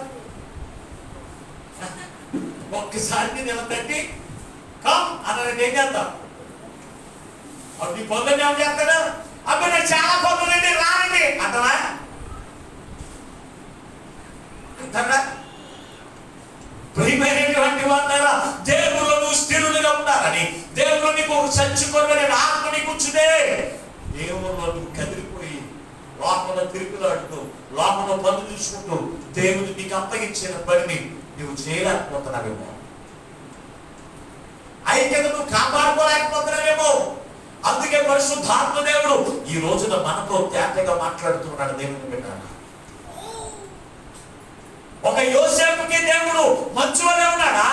Speaker 1: ఒక్కసారి నిలబెట్టి కమ్ అన్నారంటే ఏం చేద్దాం అప్పుడు నీ పనులు ఏం చేస్తాడు అప్పుడు నాకు చాలా పనులు రానండి అంటావా అంటారా ప్రియమైనటువంటి వాళ్ళారా దేవుడు స్థిరులుగా ఉండాలని దేవుడు నీకు ఒక సంచుకోవాలని ఆత్మ నీకు ఉంచుదే దేవుడు నువ్వు కదిలిపోయి లోపల తిరుగులాడుతూ లోపల పనులు చూసుకుంటూ దేవుడు నీకు అప్పగించిన పనిని నువ్వు చేయలేకపోతున్నావేమో ఐక్యత నువ్వు కాపాడుకోలేకపోతున్నావేమో అందుకే పరిశుద్ధాత్మ దేవుడు ఈ రోజున మనతో తేటగా మాట్లాడుతున్నాడు దేవుని పెట్టాడు ఒక యోసేపుకి దేవుడు మంచు వలె ఉన్నాడా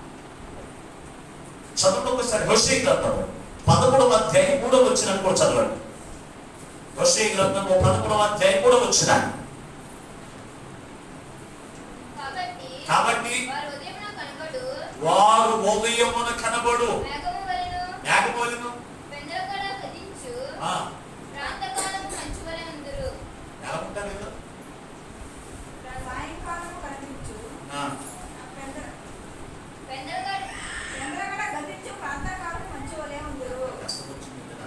Speaker 1: చదవండి ఒకసారి హోషే గ్రంథం పదమూడవ అధ్యాయం కూడా వచ్చిన కూడా చదవండి హోషే గ్రంథము పదమూడవ అధ్యాయం కూడా వచ్చిన
Speaker 2: కాబట్టి
Speaker 1: కాబట్టి
Speaker 2: వారు ఉదయమున కనబడు
Speaker 1: వారు ఉదయమున కనబడు
Speaker 2: మేఘము వలెను
Speaker 1: మేకపోలిను
Speaker 2: పెందలకడ గతించు
Speaker 1: ఆ,
Speaker 2: ప్రాంతకాలము మంచు వలె ఉందురు
Speaker 1: ఎలా ఉంటారు వీళ్ళు?
Speaker 3: సాయంకాలం కనిపించు
Speaker 1: ఆ,
Speaker 3: పెద్ద-
Speaker 2: పెందలకడ
Speaker 3: చంద్రగడ గతించు ప్రాంతకాలం మంచి వలే ఉందరు
Speaker 1: కష్టం వచ్చింది కదా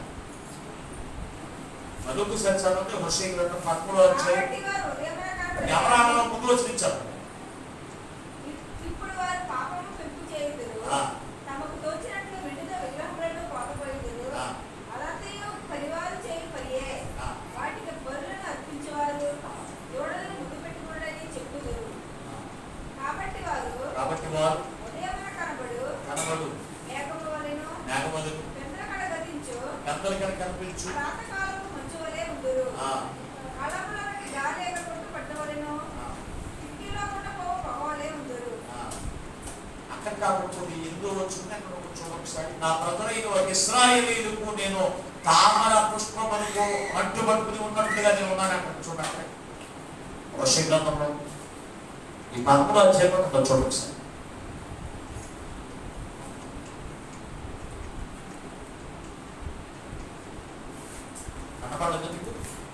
Speaker 1: మరొకసారి చదవండి హోషే గ్రంథం పదమూడవ అధ్యాయం
Speaker 3: కాబట్టి వారు ఉదయమున కనబడి
Speaker 1: ఎవరాలో ముందు వచ్చి చదవండి
Speaker 3: ఇప్పుడు వారు పాపము పెంపు చేయుదురు
Speaker 1: ఆ.
Speaker 3: తమకు తోచినట్లు విడుద విగ్రహములను పోకపోయుదురు
Speaker 1: ఆ.
Speaker 3: అలంతయు పరివారు చేయు పరియే
Speaker 1: ఆ.
Speaker 3: వాటికి బరులను అర్పించేవారు దూడలను ముద్దు పెట్టుకున్నాడని చెప్పుదురు కాబట్టి వారు
Speaker 1: కాబట్టి వారు
Speaker 3: ఉదయమున కనబడు
Speaker 1: కనబడు
Speaker 3: మేఘము వలెను
Speaker 1: మేఘమదులు
Speaker 3: చంద్రకడ గతించు
Speaker 1: పెద్దలు కనుక కనిపించు
Speaker 3: ప్రాతకాలము మంచు వలె ఉందురు
Speaker 1: ఆ,
Speaker 3: కళములకి గాలి ఎగరగొట్టు పట్టవలెను
Speaker 1: ఆ,
Speaker 3: కిటికీలో కూడా పోవు పొగవలే ఉందురు
Speaker 1: ఆ. అక్కడ కాబట్టి ఎందులో వచ్చింది అక్కడ ఒక చూడ ఒకసారి నా బ్రదరైన ఒక ఇస్రాయేలీలకు నేను తామర పుష్పములకు అడ్డుపట్టుకుని ఉన్నట్లుగా నేను ఉన్నాను అక్కడ చూడండి వర్ష గ్రంథంలో ఈ పదమూడు అధ్యాయంలో ఉందో చూడ ఒకసారి కనపడదు నీకు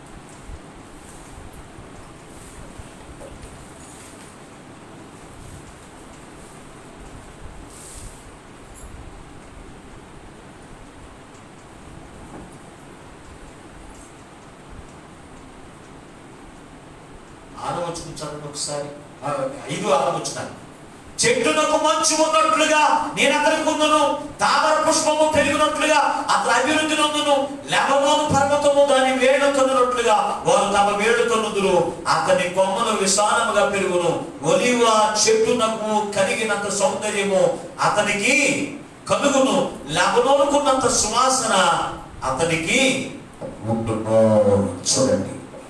Speaker 1: ఆరో వచ్చిన చదవండి ఒకసారి ఆ, ఐదు ఆరో వచ్చిన చెట్టునకు మంచు ఉన్నట్లుగా నేను అతనికి ఉందును తామర పుష్పము పెరిగినట్లుగా అతను అభివృద్ధి నందును లెబనోను పర్వతము దాని వేడు కనున్నట్లుగా వారు తమ వేడు కనుదురు అతని కొమ్మలు విశాలముగా పెరుగును ఒలివ చెట్టునకు కలిగినంత సౌందర్యము అతనికి కలుగును లెబనోనుకున్నంత సువాసన అతనికి ఉండును చూడండి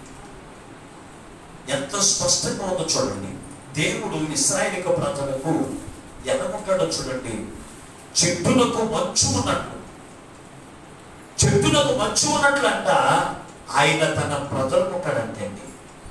Speaker 1: ఎంత స్పష్టంగా ఉందో చూడండి దేవుడు ఇస్రాయేలిక ప్రజలకు ఎనకుంటాడో చూడండి చెట్టునకు మంచు ఉన్నట్లు చెట్టునకు మంచు ఉన్నట్లు అంట ఆయన తన ప్రజలకు ఉంటాడంటే అండి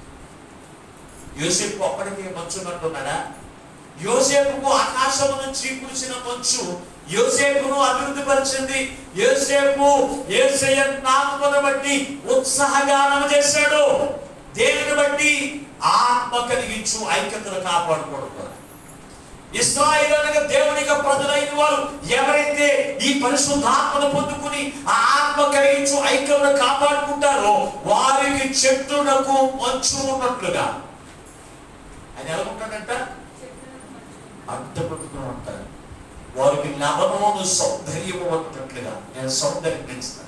Speaker 1: యోసేపు ఒక్కడికి మంచు ఉన్నట్టున్నాడా యోసేపుకు ఆకాశము నుంచి కురిసిన మంచు యోసేపును అభివృద్ధి పరిచింది యోసేపు యేసయ్య నామమును బట్టి ఉత్సాహగానం చేశాడు దేనిని బట్టి ఆత్మ కలిగించు ఐక్యతను కాపాడుకోవడం ద్వారా ఇస్రాయేల్ అనగా దేవుని యొక్క ప్రజలైన వారు ఎవరైతే ఈ పరిశుద్ధాత్మను పొందుకుని ఆ ఆత్మ కలిగించు ఐక్యమును కాపాడుకుంటారో వారికి చెట్టునకు మంచు ఉన్నట్లుగా ఆయన ఎలా ఉంటాడంట అడ్డపట్టుకుని ఉంటారు వారికి లవణము సౌందర్యము ఉన్నట్లుగా నేను సౌందర్యం పెంచుతాను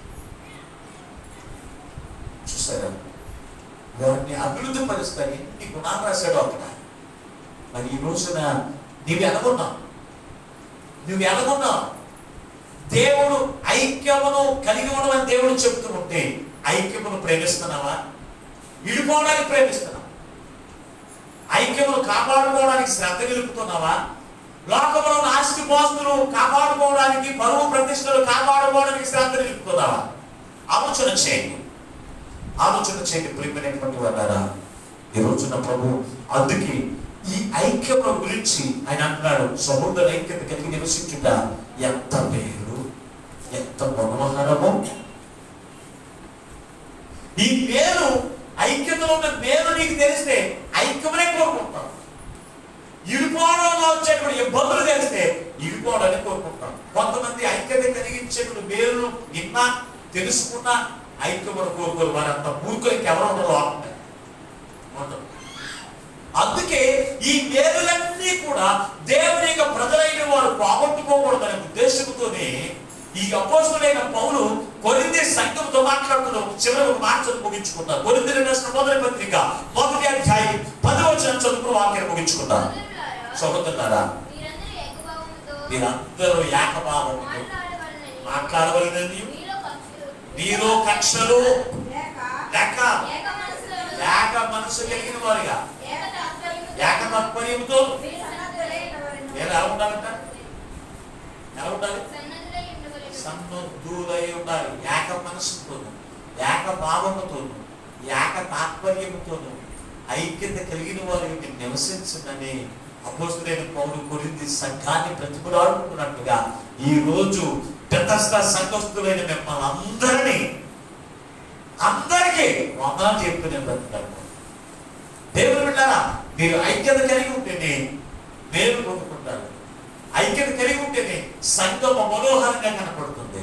Speaker 1: చూసారా వారిని అభివృద్ధి పరుస్తాను ఎన్ని గుణాలు రాశాడు అక్కడ మరి ఈ రోజున నీవు ఎలాగున్నావు నువ్వు ఎలాగున్నావు దేవుడు ఐక్యమును కలిగి ఉండమని దేవుడు చెప్తూ ఉంటే ఐక్యమును ప్రేమిస్తున్నావా విడిపోవడానికి ప్రేమిస్తున్నావా ఐక్యమును కాపాడుకోవడానికి శ్రద్ధ నిలుపుతున్నావా లోకంలో ఆస్తి పాస్తులు కాపాడుకోవడానికి పరువు ప్రతిష్టలు కాపాడుకోవడానికి శ్రద్ధ నిలుపుతున్నావా ఆలోచన చేయండి ఆలోచన చేయండి ప్రియమైనటువంటి వాళ్ళారా ఈ రోజున ప్రభు అందుకే ఈ ఐక్యముల గురించి ఆయన అంటున్నాడు సముద్ర ఐక్యత కలిగి నివసించుట ఎంత పేరు ఎంత మనోహరము ఈ పేరు ఐక్యతలో ఉన్న పేరు నీకు తెలిస్తే ఐక్యమనే కోరుకుంటాం ఇరుకోవడంలో వచ్చేటువంటి ఇబ్బందులు తెలిస్తే ఇరుకోవడాన్ని కోరుకుంటాం కొంతమంది ఐక్యత కలిగించేటువంటి పేర్లు విన్నా తెలుసుకున్నా ఐక్యమని కోరుకోరు వారంత మూర్ఖులకి ఎవరు ఉండరు లోకంలో. ఉండరు. అందుకే ఈ పేర్లన్నీ కూడా దేవుని యొక్క ప్రజలైన వారు పోగొట్టుకోకూడదనే ఉద్దేశంతోనే ఈ అపోస్తులైన పౌలు కొరింది సంఘంతో మాట్లాడుతున్న చివరి ఒక మాట చదువు ముగించుకుంటారు కొరింది రాసిన మొదటి పత్రిక మొదటి అధ్యాయం పది వచ్చిన చదువుకుని వాక్యం ముగించుకుంటారు
Speaker 2: సోదరులారా,
Speaker 1: సహోదరులారా
Speaker 2: మీరందరూ ఏకభావముతో
Speaker 1: మీరందరూ ఏకభావంతో
Speaker 2: మాట్లాడవలనని
Speaker 1: మాట్లాడవలనని
Speaker 2: మీలో కక్షలు
Speaker 1: మీలో కక్షలు
Speaker 3: లేక
Speaker 1: లేక
Speaker 2: ఏక మనసులోను,
Speaker 1: ఏక మనసు కలిగిన వారుగా
Speaker 2: ఏక తాత్పర్యముతో
Speaker 1: ఏక తత్పర్యంతో
Speaker 2: మీరు సన్నద్ధులై ఉండవలెను.
Speaker 1: నేను ఎలా ఉండాలంట ఎలా ఉండాలి
Speaker 2: సన్నద్ధులై ఉండవలెను.
Speaker 1: సన్నద్ధులై ఉండాలి ఏక మనసుతోను ఏక భావముతోను ఏక తాత్పర్యముతోను ఐక్యత కలిగిన వారు మీరు నివసించదని అపోస్తులైన పౌరు కొరింది సంఘాన్ని ప్రతిపురాడుకున్నట్టుగా ఈ రోజు పెద్దస్థ సంఘస్థులైన మిమ్మల్ని అందరినీ అందరికీ వందనాలు చెప్తూ నేను బ్రతుకుతాను దేవుడు బిడ్డారా మీరు ఐక్యత కలిగి ఉంటేనే మేలు పొందుకుంటారు ఐక్యత కలిగి ఉంటేనే సంగమ మనోహరంగా కనపడుతుంది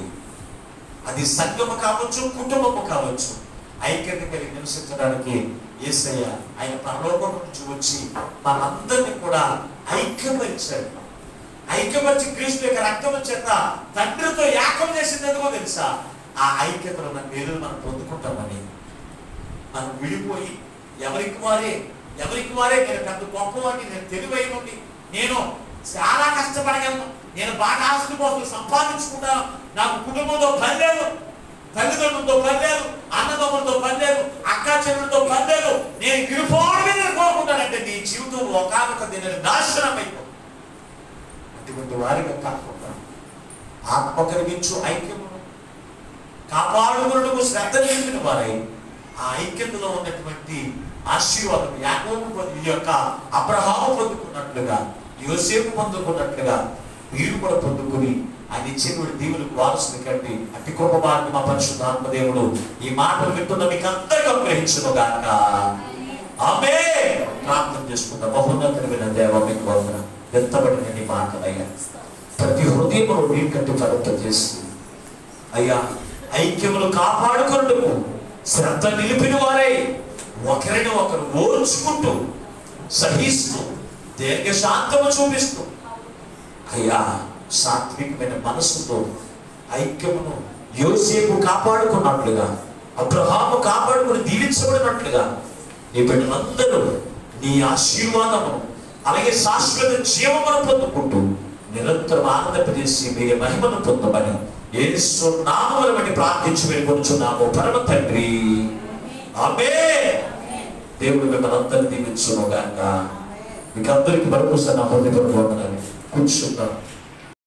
Speaker 1: అది సంగము కావచ్చు కుటుంబము కావచ్చు ఐక్యత కలిగి నివసించడానికి యేసయ్య ఆయన పరలోకం నుంచి వచ్చి మనందరినీ కూడా ఐక్యపరిచాడు ఐక్యపరిచి క్రీస్తు యొక్క రక్తం చేత తండ్రితో ఏకం చేసింది ఎందుకో తెలుసా ఆ ఐక్యతలో మన మేలు మనం పొందుకుంటామని మనం విడిపోయి ఎవరికి వారే ఎవరికి వారే నేను పెద్ద గొప్పవాడిని నేను తెలివైనది నేను చాలా కష్టపడగలను నేను బాగా ఆస్తి కోసం సంపాదించుకుంటాను నాకు కుటుంబంతో పని లేదు తల్లిదండ్రులతో పని లేదు అన్నదమ్ములతో పని లేదు అక్క చెల్లెలతో పని లేదు నేను విడిపోవడమే నేను కోరుకుంటానంటే నీ జీవితం ఒకనొక దీని నాశనం అయిపోతుంది అటువంటి వారిగా కాకుండా ఆత్మ కలిగించు ఐక్యమును కాపాడుకున్నకు శ్రద్ధ నిలిపిన వారై ఆ ఐక్యతలో ఉన్నటువంటి ఆశీర్వాదం యాకోబు పొంది ఈ యొక్క అబ్రహాము పొందుకున్నట్లుగా యోసేపు పొందుకున్నట్లుగా మీరు కూడా పొందుకుని ఆయన ఇచ్చేటువంటి దేవునికి వారసుని కండి అతి గొప్ప వారిని మా పరిశుద్ధాత్మ దేవుడు ఈ మాటలు వింటున్న మీకు అందరికీ అనుగ్రహించును గాక ఆమె ప్రార్థన చేసుకుందాం బహున్నతమైన దేవ మీకు వందన ఎత్తబడిన నీ మాటలయ్యా ప్రతి హృదయమును నీ కంటి ఫలింప చేసి అయ్యా ఐక్యములు కాపాడుకున్నకు శ్రద్ధ నిలిపిన వారై ఒకరిని ఒకరు ఓర్చుకుంటూ సహిస్తూ దీర్ఘశాంతము చూపిస్తూ అయ్యా సాత్వికమైన మనస్సుతో ఐక్యమును యోసేపు కాపాడుకున్నట్లుగా అబ్రహాము కాపాడుకుని దీవించబడినట్లుగా నీ బిడ్డలందరూ నీ ఆశీర్వాదము అలాగే శాశ్వత జీవమును పొందుకుంటూ నిరంతరం ఆనందపజేసి మీరే మహిమను పొందమని యేసు నామములు బట్టి ప్రార్థించి వెళ్ళుకొచ్చున్నాము పరమ తండ్రి ఆమె దేవుడు మిమ్మల్ని అందరినీ దీవించును గాక మీకు అందరికి మరొకసారి నా హృదయపూర్వక వందనాలు కూర్చుందాం